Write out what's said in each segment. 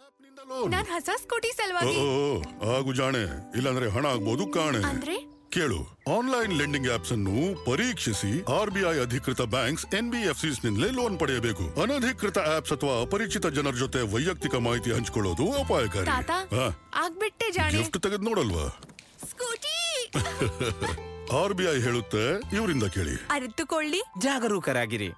ನಾನ್ ಹೊಸ ಸ್ಕೂಟಿ ಸಲುವಾಗಿ ಓ ಆಗು ಜಾಣೆ ಇಲ್ಲಾಂದ್ರೆ ಹಣ ಆಗ್ಬೋದು ಕಾಣೆ ಅಂದ್ರೆ ಕೇಳು ಆನ್ಲೈನ್ ಲೆಂಡಿಂಗ್ ಆಪ್ಸ್ ಅನ್ನು ಪರೀಕ್ಷಿಸಿ ಆರ್ಬಿಐ ಅಧಿಕೃತ ಬ್ಯಾಂಕ್ಸ್ ಎನ್ಬಿಎಫ್ಸಿಸ್ ನಿಂದಲೇ ಲೋನ್ ಪಡೆಯಬೇಕು ಅನಧಿಕೃತ ಆಪ್ಸ್ ಅಥವಾ ಅಪರಿಚಿತ ಜನರ ಜೊತೆ ವೈಯಕ್ತಿಕ ಮಾಹಿತಿ ಹಂಚಿಕೊಳ್ಳೋದು ಅಪಾಯಕಾರಿ ತಾತ ಹಾ, ಆಗ್ಬಿಟ್ಟೆ ಜಾಣೆ ಗಿಫ್ಟ್ ತೆಗೆದು ನೋಡಲ್ವಾ ಸ್ಕೂಟಿ ಆರ್ಬಿಐ ಹೇಳುತ್ತೆ ಇವರಿಂದ ಕೇಳಿ ಅರಿತುಕೊಳ್ಳಿ ಜಾಗರೂಕರಾಗಿರಿ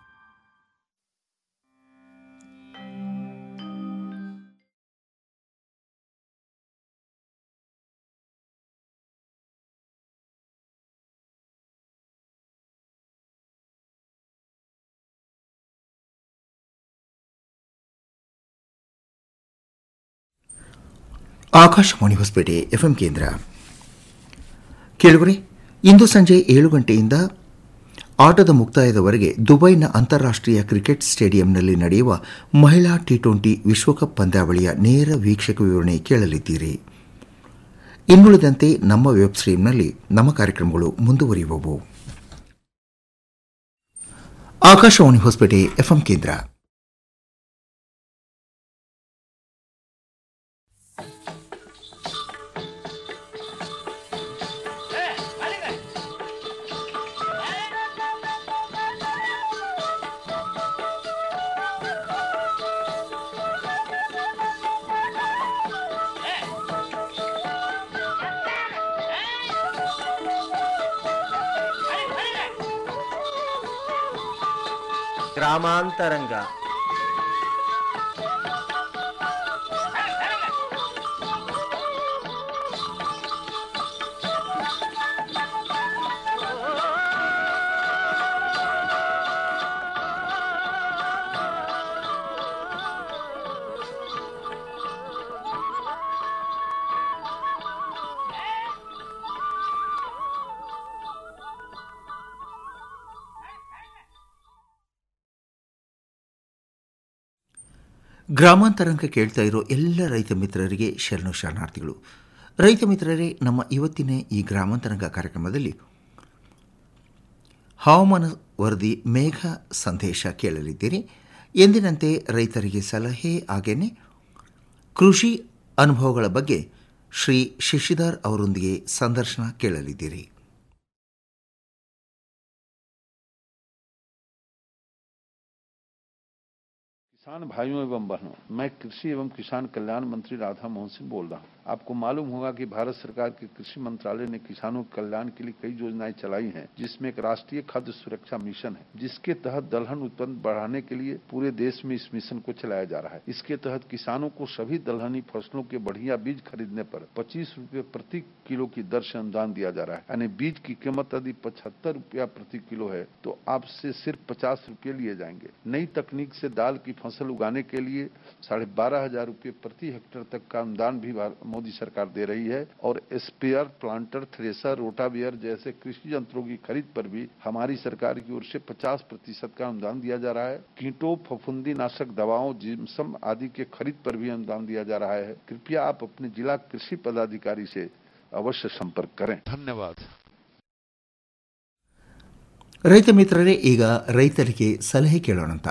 ಆಕಾಶವಾಣಿ ಹೊಸಪೇಟೆ ಎಫ್ಎಂ ಕೇಂದ್ರ ಕೇಳುಗರೆ ಇಂದು ಸಂಜೆ ಏಳು ಗಂಟೆಯಿಂದ ಆಟದ ಮುಕ್ತಾಯದವರೆಗೆ ದುಬೈನ ಅಂತಾರಾಷ್ಟ್ರೀಯ ಕ್ರಿಕೆಟ್ ಸ್ಟೇಡಿಯಂನಲ್ಲಿ ನಡೆಯುವ ಮಹಿಳಾ ಟಿ ಟ್ವೆಂಟಿ ವಿಶ್ವಕಪ್ ಪಂದ್ಯಾವಳಿಯ ನೇರ ವೀಕ್ಷಕ ವಿವರಣೆ ಕೇಳಲಿದ್ದೀರಿ ಇನ್ನುಳಿದಂತೆ ನಮ್ಮ ವೆಬ್ ಸ್ಟ್ರೀಮ್ನಲ್ಲಿ ನಮ್ಮ ಕಾರ್ಯಕ್ರಮಗಳು ಮುಂದುವರಿಯುವವು ಆಕಾಶವಾಣಿ ಹೊಸಪೇಟೆ ಎಫ್ಎಂ ಕೇಂದ್ರ ಗ್ರಾಮಾಂತರಂಗ ಗ್ರಾಮಾಂತರಂಗ ಕೇಳ್ತಾ ಇರೋ ಎಲ್ಲ ರೈತ ಮಿತ್ರರಿಗೆ ಶರಣು ಶರಣಾರ್ಥಿಗಳು ರೈತ ಮಿತ್ರರೇ ನಮ್ಮ ಇವತ್ತಿನ ಈ ಗ್ರಾಮಾಂತರಂಗ ಕಾರ್ಯಕ್ರಮದಲ್ಲಿ ಹವಾಮಾನ ವರದಿ ಮೇಘ ಸಂದೇಶ ಕೇಳಲಿದ್ದೀರಿ ಎಂದಿನಂತೆ ರೈತರಿಗೆ ಸಲಹೆ ಹಾಗೆಯೇ ಕೃಷಿ ಅನುಭವಗಳ ಬಗ್ಗೆ ಶ್ರೀ ಶಶಿಧರ್ ಅವರೊಂದಿಗೆ ಸಂದರ್ಶನ ಕೇಳಲಿದ್ದೀರಿ किसान भाइयों एवं बहनों मैं कृषि एवं किसान कल्याण मंत्री राधा मोहन सिंह बोल रहा हूँ आपको मालूम होगा कि भारत सरकार के कृषि मंत्रालय ने किसानों के कल्याण के लिए कई योजनाएं चलाई हैं जिसमें एक राष्ट्रीय खाद्य सुरक्षा मिशन है जिसके तहत दलहन उत्पन्न बढ़ाने के लिए पूरे देश में इस मिशन को चलाया जा रहा है इसके तहत किसानों को सभी दलहनी फसलों के बढ़िया बीज खरीदने पर पच्चीस रूपए प्रति किलो की दर से अनुदान दिया जा रहा है यानी बीज की कीमत यदि पचहत्तर रूपया प्रति किलो है तो आपसे सिर्फ पचास रूपये लिए जाएंगे नई तकनीक से दाल की फसल उगाने के लिए साढ़े बारह हजार रूपये प्रति हेक्टेयर तक का अनुदान भी भार- मोदी सरकार दे रही है और स्पेयर प्लांटर थ्रेसर रोटावियर जैसे कृषि यंत्रों की खरीद पर भी हमारी सरकार की ओर से 50 प्रतिशत का अनुदान दिया जा रहा है कीटों फफूंदी नाशक दवाओं जिम्सम आदि के खरीद पर भी अनुदान दिया जा रहा है कृपया आप अपने जिला कृषि पदाधिकारी से अवश्य संपर्क करें धन्यवाद ರೈತ ಮಿತ್ರರೇ ಈಗ ರೈತರಿಗೆ ಸಲಹೆ ಕೇಳೋಣಂತ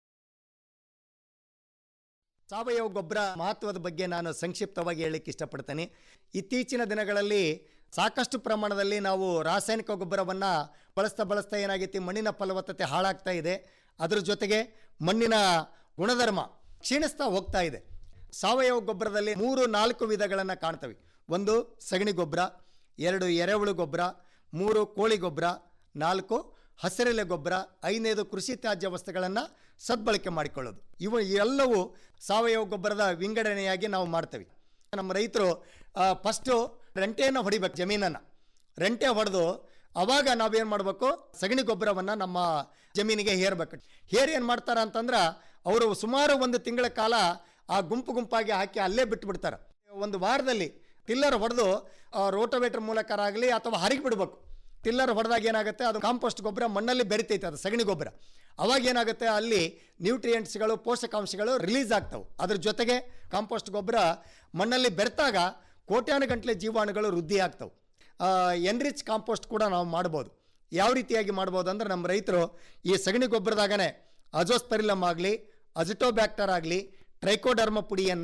ಸಾವಯವ ಗೊಬ್ಬರ ಮಹತ್ವದ ಬಗ್ಗೆ ನಾನು ಸಂಕ್ಷಿಪ್ತವಾಗಿ ಹೇಳಲಿಕ್ಕೆ ಇಷ್ಟಪಡ್ತೇನೆ ಇತ್ತೀಚಿನ ದಿನಗಳಲ್ಲಿ ಸಾಕಷ್ಟು ಪ್ರಮಾಣದಲ್ಲಿ ನಾವು ರಾಸಾಯನಿಕ ಗೊಬ್ಬರವನ್ನು ಬಳಸ್ತಾ ಬಳಸ್ತಾ ಏನಾಗೈತಿ ಮಣ್ಣಿನ ಫಲವತ್ತತೆ ಹಾಳಾಗ್ತಾ ಇದೆ ಅದರ ಜೊತೆಗೆ ಮಣ್ಣಿನ ಗುಣಧರ್ಮ ಕ್ಷೀಣಿಸ್ತಾ ಹೋಗ್ತಾ ಇದೆ ಸಾವಯವ ಗೊಬ್ಬರದಲ್ಲಿ ಮೂರು ನಾಲ್ಕು ವಿಧಗಳನ್ನು ಕಾಣ್ತವೆ ಒಂದು ಸಗಣಿ ಗೊಬ್ಬರ ಎರಡು ಎರೆಹುಳು ಗೊಬ್ಬರ ಮೂರು ಕೋಳಿ ಗೊಬ್ಬರ ನಾಲ್ಕು ಹಸಿರೆಲೆ ಗೊಬ್ಬರ ಐದನೇದು ಕೃಷಿ ತ್ಯಾಜ್ಯ ವಸ್ತುಗಳನ್ನು ಸದ್ಬಳಕೆ ಮಾಡಿಕೊಳ್ಳೋದು ಇವು ಎಲ್ಲವೂ ಸಾವಯವ ಗೊಬ್ಬರದ ವಿಂಗಡಣೆಯಾಗಿ ನಾವು ಮಾಡ್ತೇವೆ ನಮ್ಮ ರೈತರು ಫಸ್ಟು ರೆಂಟೆಯನ್ನು ಹೊಡಿಬೇಕು ಜಮೀನನ್ನು ರೆಂಟೆ ಹೊಡೆದು ಅವಾಗ ನಾವೇನು ಮಾಡಬೇಕು ಸಗಣಿ ಗೊಬ್ಬರವನ್ನು ನಮ್ಮ ಜಮೀನಿಗೆ ಹೇರಬೇಕು ಹೇರಿ ಏನು ಮಾಡ್ತಾರ ಅಂತಂದ್ರೆ ಅವರು ಸುಮಾರು ಒಂದು ತಿಂಗಳ ಕಾಲ ಆ ಗುಂಪು ಗುಂಪಾಗಿ ಹಾಕಿ ಅಲ್ಲೇ ಬಿಟ್ಟು ಬಿಡ್ತಾರೆ ಒಂದು ವಾರದಲ್ಲಿ ಟಿಲ್ಲರ್ ಹೊಡೆದು ರೋಟೋವೇಟರ್ ಮೂಲಕರಾಗಲಿ ಅಥವಾ ಹರಿಗಿ ಬಿಡಬೇಕು ಟಿಲ್ಲರ್ ಹೊಡೆದಾಗ ಏನಾಗುತ್ತೆ ಅದು ಕಾಂಪೋಸ್ಟ್ ಗೊಬ್ಬರ ಮಣ್ಣಲ್ಲಿ ಬೆರಿತೈತೆ ಅದು ಸಗಣಿ ಗೊಬ್ಬರ ಅವಾಗ ಏನಾಗುತ್ತೆ ಅಲ್ಲಿ ನ್ಯೂಟ್ರಿಯೆಂಟ್ಸ್ಗಳು ಪೋಷಕಾಂಶಗಳು ರಿಲೀಸ್ ಆಗ್ತವೆ ಅದ್ರ ಜೊತೆಗೆ ಕಾಂಪೋಸ್ಟ್ ಗೊಬ್ಬರ ಮಣ್ಣಲ್ಲಿ ಬೆರೆತಾಗ ಕೋಟ್ಯಾನು ಗಂಟಲೆ ಜೀವಾಣುಗಳು ವೃದ್ಧಿ ಆಗ್ತವೆ ಎನ್ರಿಚ್ ಕಾಂಪೋಸ್ಟ್ ಕೂಡ ನಾವು ಮಾಡ್ಬೋದು ಯಾವ ರೀತಿಯಾಗಿ ಮಾಡ್ಬೋದು ಅಂದ್ರೆ ನಮ್ಮ ರೈತರು ಈ ಸಗಣಿ ಗೊಬ್ಬರದಾಗನೇ ಅಜೋಸ್ಪರಿಲಮ್ ಆಗಲಿ ಅಜಿಟೋಬ್ಯಾಕ್ಟರ್ ಆಗಲಿ ಟ್ರೈಕೋಡರ್ಮ ಪುಡಿಯನ್ನು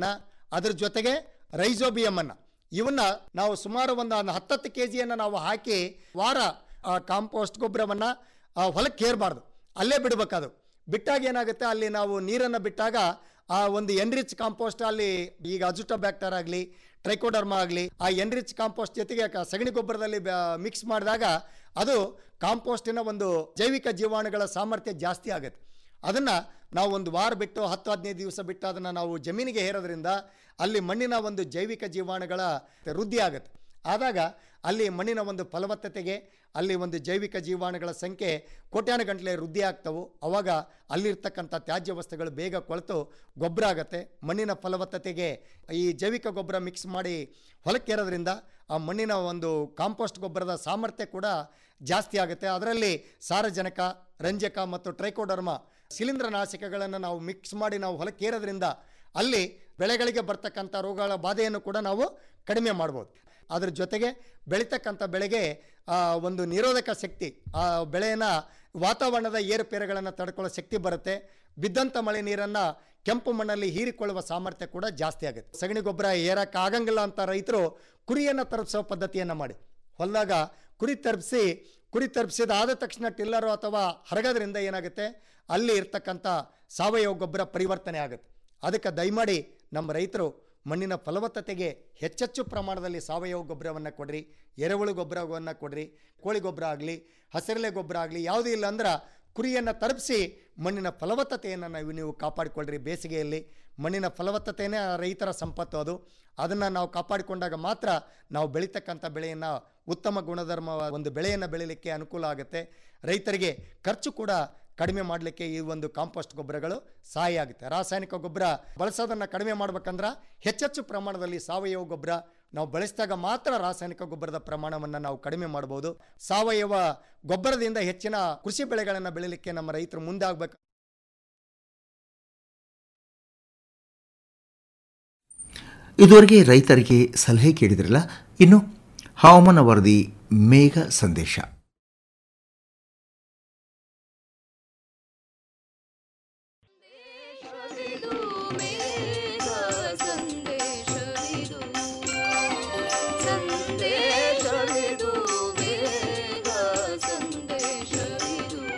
ಅದ್ರ ಜೊತೆಗೆ ರೈಸೋಬಿಯಂ ಅನ್ನ ಇವನ್ನ ನಾವು ಸುಮಾರು ಒಂದು ಹತ್ತತ್ತು ಕೆ ಜಿಯನ್ನು ನಾವು ಹಾಕಿ ವಾರ ಆ ಕಾಂಪೋಸ್ಟ್ ಗೊಬ್ಬರವನ್ನ ಆ ಹೊಲಕ್ಕೆ ಏರಬಾರ್ದು ಅಲ್ಲೇ ಬಿಡಬೇಕದು ಬಿಟ್ಟಾಗ ಏನಾಗುತ್ತೆ ಅಲ್ಲಿ ನಾವು ನೀರನ್ನು ಬಿಟ್ಟಾಗ ಆ ಒಂದು ಎನ್ರಿಚ್ ಕಾಂಪೋಸ್ಟ್ ಅಲ್ಲಿ ಈಗ ಅಜುಟೋಬ್ಯಾಕ್ಟರ್ ಆಗಲಿ ಟ್ರೈಕೋಡರ್ಮಾ ಆಗಲಿ ಆ ಎನ್ರಿಚ್ ಕಾಂಪೋಸ್ಟ್ ಜೊತೆಗೆ ಕ- ಸಗಣಿ ಗೊಬ್ಬರದಲ್ಲಿ ಮಿಕ್ಸ್ ಮಾಡಿದಾಗ ಅದು ಕಾಂಪೋಸ್ಟಿನ ಒಂದು ಜೈವಿಕ ಜೀವಾಣುಗಳ ಸಾಮರ್ಥ್ಯ ಜಾಸ್ತಿ ಆಗುತ್ತೆ ಅದನ್ನು ನಾವು ಒಂದು ವಾರ ಬಿಟ್ಟು ಹತ್ತು ಹದಿನೈದು ದಿವಸ ಬಿಟ್ಟು ಅದನ್ನು ನಾವು ಜಮೀನಿಗೆ ಹೇರೋದ್ರಿಂದ ಅಲ್ಲಿ ಮಣ್ಣಿನ ಒಂದು ಜೈವಿಕ ಜೀವಾಣುಗಳ ವೃದ್ಧಿ ಆಗುತ್ತೆ ಆದಾಗ ಅಲ್ಲಿ ಮಣ್ಣಿನ ಒಂದು ಫಲವತ್ತತೆಗೆ ಅಲ್ಲಿ ಒಂದು ಜೈವಿಕ ಜೀವಾಣುಗಳ ಸಂಖ್ಯೆ ಕೋಟ್ಯಾನು ಗಂಟಲೆ ವೃದ್ಧಿ ಆಗ್ತವು ಅವಾಗ ಅಲ್ಲಿರ್ತಕ್ಕಂಥ ತ್ಯಾಜ್ಯ ವಸ್ತುಗಳು ಬೇಗ ಕೊಳೆತು ಗೊಬ್ಬರ ಆಗುತ್ತೆ ಮಣ್ಣಿನ ಫಲವತ್ತತೆಗೆ ಈ ಜೈವಿಕ ಗೊಬ್ಬರ ಮಿಕ್ಸ್ ಮಾಡಿ ಹೊಲಕ್ಕೆ ಏರೋದ್ರಿಂದ ಆ ಮಣ್ಣಿನ ಒಂದು ಕಾಂಪೋಸ್ಟ್ ಗೊಬ್ಬರದ ಸಾಮರ್ಥ್ಯ ಕೂಡ ಜಾಸ್ತಿ ಆಗುತ್ತೆ ಅದರಲ್ಲಿ ಸಾರಜನಕ ರಂಜಕ ಮತ್ತು ಟ್ರೈಕೋಡರ್ಮ ಶಿಲೀಂಧ್ರನಾಶಕಗಳನ್ನು ನಾವು ಮಿಕ್ಸ್ ಮಾಡಿ ನಾವು ಹೊಲಕ್ಕೆ ಏರೋದ್ರಿಂದ ಅಲ್ಲಿ ಬೆಳೆಗಳಿಗೆ ಬರ್ತಕ್ಕಂಥ ರೋಗಗಳ ಬಾಧೆಯನ್ನು ಕೂಡ ನಾವು ಕಡಿಮೆ ಮಾಡ್ಬೋದು ಅದ್ರ ಜೊತೆಗೆ ಬೆಳೀತಕ್ಕಂಥ ಬೆಳೆಗೆ ಆ, ಒಂದು ನಿರೋಧಕ ಶಕ್ತಿ ಆ ಬೆಳೆಯನ್ನ ವಾತಾವರಣದ ಏರುಪೇರುಗಳನ್ನು ತಡ್ಕೊಳ್ಳೋ ಶಕ್ತಿ ಬರುತ್ತೆ ಬಿದ್ದಂಥ ಮಳೆ ನೀರನ್ನು ಕೆಂಪು ಮಣ್ಣಲ್ಲಿ ಹೀರಿಕೊಳ್ಳುವ ಸಾಮರ್ಥ್ಯ ಕೂಡ ಜಾಸ್ತಿ ಆಗುತ್ತೆ ಸಗಣಿ ಗೊಬ್ಬರ ಏರಕ್ಕೆ ಆಗಂಗಿಲ್ಲ ಅಂತ ರೈತರು ಕುರಿಯನ್ನು ತರಪಿಸೋ ಪದ್ಧತಿಯನ್ನು ಮಾಡಿ ಹೊಲದಾಗ ಕುರಿ ತರಪಿಸಿ ಕುರಿ ತರಪಿಸಿದ ತಕ್ಷಣ ಟಿಲ್ಲರು ಅಥವಾ ಹರಗೋದ್ರಿಂದ ಏನಾಗುತ್ತೆ ಅಲ್ಲಿ ಇರ್ತಕ್ಕಂಥ ಸಾವಯವ ಗೊಬ್ಬರ ಪರಿವರ್ತನೆ ಆಗುತ್ತೆ ಅದಕ್ಕೆ ದಯಮಾಡಿ ನಮ್ಮ ರೈತರು ಮಣ್ಣಿನ ಫಲವತ್ತತೆಗೆ ಹೆಚ್ಚೆಚ್ಚು ಪ್ರಮಾಣದಲ್ಲಿ ಸಾವಯವ ಗೊಬ್ಬರವನ್ನು ಕೊಡ್ರಿ ಎರೆಹುಳು ಗೊಬ್ಬರವನ್ನು ಕೊಡ್ರಿ ಕೋಳಿ ಗೊಬ್ಬರ ಆಗಲಿ ಹಸಿರೆಲೆ ಗೊಬ್ಬರ ಆಗಲಿ ಯಾವುದೂ ಇಲ್ಲ ಅಂದ್ರೆ ಕುರಿಯನ್ನು ತರಪಿಸಿ ಮಣ್ಣಿನ ಫಲವತ್ತತೆಯನ್ನು ನಾವು ನೀವು ಕಾಪಾಡಿಕೊಳ್ಳ್ರಿ ಬೇಸಿಗೆಯಲ್ಲಿ ಮಣ್ಣಿನ ಫಲವತ್ತತೆಯೇ ರೈತರ ಸಂಪತ್ತು ಅದು ಅದನ್ನು ನಾವು ಕಾಪಾಡಿಕೊಂಡಾಗ ಮಾತ್ರ ನಾವು ಬೆಳೀತಕ್ಕಂಥ ಬೆಳೆಯನ್ನು ಉತ್ತಮ ಗುಣಧರ್ಮ ಒಂದು ಬೆಳೆಯನ್ನು ಬೆಳೀಲಿಕ್ಕೆ ಅನುಕೂಲ ಆಗುತ್ತೆ ರೈತರಿಗೆ ಖರ್ಚು ಕೂಡ ಕಡಿಮೆ ಮಾಡಲಿಕ್ಕೆ ಈ ಒಂದು ಕಾಂಪೋಸ್ಟ್ ಗೊಬ್ಬರಗಳು ಸಹಾಯ ಆಗುತ್ತೆ ರಾಸಾಯನಿಕ ಗೊಬ್ಬರ ಬಳಸೋದನ್ನು ಕಡಿಮೆ ಮಾಡ್ಬೇಕಂದ್ರೆ ಹೆಚ್ಚೆಚ್ಚು ಪ್ರಮಾಣದಲ್ಲಿ ಸಾವಯವ ಗೊಬ್ಬರ ನಾವು ಬಳಸಿದಾಗ ಮಾತ್ರ ರಾಸಾಯನಿಕ ಗೊಬ್ಬರದ ಪ್ರಮಾಣವನ್ನು ನಾವು ಕಡಿಮೆ ಮಾಡ್ಬೋದು ಸಾವಯವ ಗೊಬ್ಬರದಿಂದ ಹೆಚ್ಚಿನ ಕೃಷಿ ಬೆಳೆಗಳನ್ನು ಬೆಳೀಲಿಕ್ಕೆ ನಮ್ಮ ರೈತರು ಮುಂದಾಗಬೇಕು ಇದುವರೆಗೆ ರೈತರಿಗೆ ಸಲಹೆ ಕೇಳಿದ್ರಲ್ಲ ಇನ್ನು ಹವಾಮಾನ ವರದಿ ಮೇಘ ಸಂದೇಶ ಸಂದೇಶವಿದು ಮೇಘ ಸಂದೇಶವಿದು ಸಂದೇಶವಿದು ಮೇಘ ಸಂದೇಶವಿದು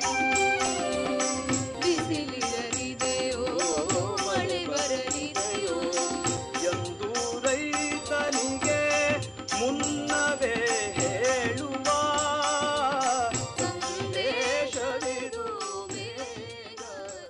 ಬಿಸಿಲಿರಲಿದೆಯೋ ಮಳೆ ಬರಲಿದೆಯೋ ಎಂದು ರೈತನಿಗೆ ಮುನ್ನವೇ ಹೇಳುವ ಸಂದೇಶವಿದು ಮೇಘ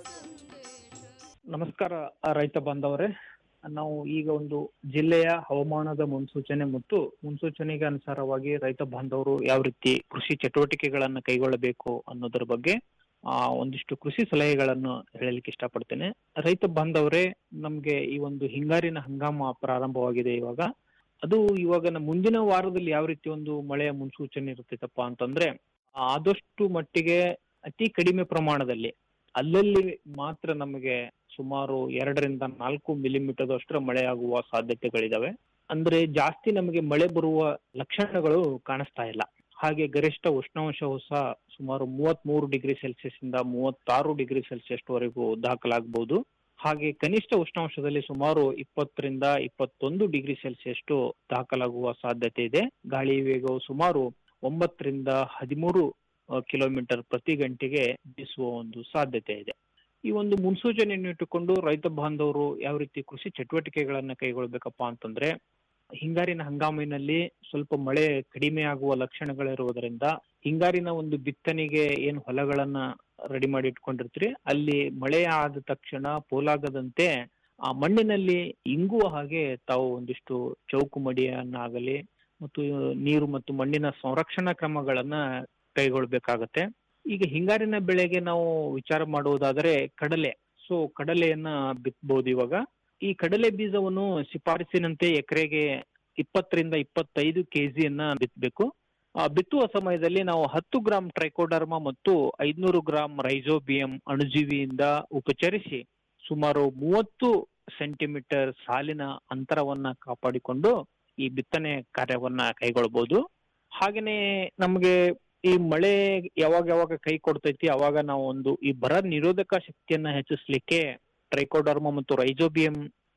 ಸಂದೇಶ ನಮಸ್ಕಾರ ಆ, ರೈತ ಬಾಂಧವರೇ ನಾವು ಈಗ ಒಂದು ಜಿಲ್ಲೆಯ ಹವಾಮಾನದ ಮುನ್ಸೂಚನೆ ಮತ್ತು ಮುನ್ಸೂಚನೆಗೆ ಅನುಸಾರವಾಗಿ ರೈತ ಬಾಂಧವರು ಯಾವ ರೀತಿ ಕೃಷಿ ಚಟುವಟಿಕೆಗಳನ್ನ ಕೈಗೊಳ್ಳಬೇಕು ಅನ್ನೋದರ ಬಗ್ಗೆ ಆ ಒಂದಿಷ್ಟು ಕೃಷಿ ಸಲಹೆಗಳನ್ನು ಹೇಳಲಿಕ್ಕೆ ಇಷ್ಟಪಡ್ತೇನೆ ರೈತ ಬಾಂಧವರೇ ನಮ್ಗೆ ಈ ಒಂದು ಹಿಂಗಾರಿನ ಹಂಗಾಮ ಪ್ರಾರಂಭವಾಗಿದೆ ಇವಾಗ ಅದು ಇವಾಗ ನಮ್ಮ ಮುಂದಿನ ವಾರದಲ್ಲಿ ಯಾವ ರೀತಿ ಒಂದು ಮಳೆಯ ಮುನ್ಸೂಚನೆ ಇರುತ್ತೈತಪ್ಪ ಅಂತಂದ್ರೆ ಆದಷ್ಟು ಮಟ್ಟಿಗೆ ಅತಿ ಕಡಿಮೆ ಪ್ರಮಾಣದಲ್ಲಿ ಅಲ್ಲಲ್ಲಿ ಮಾತ್ರ ನಮಗೆ ಸುಮಾರು ಎರಡರಿಂದ ನಾಲ್ಕು ಮಿಲಿಮೀಟರ್ ಅಷ್ಟರ ಮಳೆ ಆಗುವ ಸಾಧ್ಯತೆಗಳಿದಾವೆ ಅಂದ್ರೆ ಜಾಸ್ತಿ ನಮಗೆ ಮಳೆ ಬರುವ ಲಕ್ಷಣಗಳು ಕಾಣಿಸ್ತಾ ಇಲ್ಲ ಹಾಗೆ ಗರಿಷ್ಠ ಉಷ್ಣಾಂಶವು ಸಹ ಸುಮಾರು ಮೂವತ್ತ್ ಮೂರು ಡಿಗ್ರಿ ಸೆಲ್ಸಿಯಸ್ ಇಂದ ಮೂವತ್ತಾರು ಡಿಗ್ರಿ ಸೆಲ್ಸಿಯಸ್ ವರೆಗೂ ದಾಖಲಾಗಬಹುದು ಹಾಗೆ ಕನಿಷ್ಠ ಉಷ್ಣಾಂಶದಲ್ಲಿ ಸುಮಾರು ಇಪ್ಪತ್ತರಿಂದ ಇಪ್ಪತ್ತೊಂದು ಡಿಗ್ರಿ ಸೆಲ್ಸಿಯಸ್ ದಾಖಲಾಗುವ ಸಾಧ್ಯತೆ ಇದೆ ಗಾಳಿ ವೇಗವು ಸುಮಾರು ಒಂಬತ್ತರಿಂದ ಹದಿಮೂರು ಕಿಲೋಮೀಟರ್ ಪ್ರತಿ ಗಂಟೆಗೆ ಬೀಸುವ ಒಂದು ಸಾಧ್ಯತೆ ಇದೆ ಈ ಒಂದು ಮುನ್ಸೂಚನೆಯನ್ನು ಇಟ್ಟುಕೊಂಡು ರೈತ ಬಾಂಧವರು ಯಾವ ರೀತಿ ಕೃಷಿ ಚಟುವಟಿಕೆಗಳನ್ನ ಕೈಗೊಳ್ಬೇಕಪ್ಪ ಅಂತಂದ್ರೆ ಹಿಂಗಾರಿನ ಹಂಗಾಮಿನಲ್ಲಿ ಸ್ವಲ್ಪ ಮಳೆ ಕಡಿಮೆ ಆಗುವ ಲಕ್ಷಣಗಳಿರುವುದರಿಂದ ಹಿಂಗಾರಿನ ಒಂದು ಬಿತ್ತನೆಗೆ ಏನು ಹೊಲಗಳನ್ನ ರೆಡಿ ಮಾಡಿ ಇಟ್ಕೊಂಡಿರ್ತೀರಿ ಅಲ್ಲಿ ಮಳೆ ಆದ ತಕ್ಷಣ ಪೋಲಾಗದಂತೆ ಆ ಮಣ್ಣಿನಲ್ಲಿ ಇಂಗುವ ಹಾಗೆ ತಾವು ಒಂದಿಷ್ಟು ಚೌಕು ಮಡಿಯನ್ನಾಗಲಿ ಮತ್ತು ನೀರು ಮತ್ತು ಮಣ್ಣಿನ ಸಂರಕ್ಷಣಾ ಕ್ರಮಗಳನ್ನ ಕೈಗೊಳ್ಬೇಕಾಗತ್ತೆ ಈಗ ಹಿಂಗಾರಿನ ಬೆಳೆಗೆ ನಾವು ವಿಚಾರ ಮಾಡುವುದಾದರೆ ಕಡಲೆ ಸೊ ಕಡಲೆಯನ್ನ ಬಿತ್ತಬಹುದು ಇವಾಗ ಈ ಕಡಲೆ ಬೀಜವನ್ನು ಶಿಫಾರಸಿನಂತೆ ಎಕರೆಗೆ ಇಪ್ಪತ್ತರಿಂದ ಇಪ್ಪತ್ತೈದು ಕೆಜಿಯನ್ನ ಬಿತ್ತಬೇಕು ಆ, ಬಿತ್ತುವ ಸಮಯದಲ್ಲಿ ನಾವು ಹತ್ತು ಗ್ರಾಂ ಟ್ರೈಕೋಡರ್ಮಾ ಮತ್ತು ಐದ್ನೂರು ಗ್ರಾಂ ರೈಜೋಬಿಯಂ ಅಣುಜೀವಿಯಿಂದ ಉಪಚರಿಸಿ ಸುಮಾರು ಮೂವತ್ತು ಸೆಂಟಿಮೀಟರ್ ಸಾಲಿನ ಅಂತರವನ್ನ ಕಾಪಾಡಿಕೊಂಡು ಈ ಬಿತ್ತನೆ ಕಾರ್ಯವನ್ನ ಕೈಗೊಳ್ಬಹುದು ಹಾಗೇನೆ ನಮಗೆ ಈ ಮಳೆ ಯಾವಾಗ ಯಾವಾಗ ಕೈ ಕೊಡ್ತೈತಿ ಅವಾಗ ನಾವು ಒಂದು ಈ ಬರ ನಿರೋಧಕ ಶಕ್ತಿಯನ್ನ ಹೆಚ್ಚಿಸ್ಲಿಕ್ಕೆ ಟ್ರೈಕೋಡರ್ಮ ಮತ್ತು ರೈಜೋಬಿಯಂ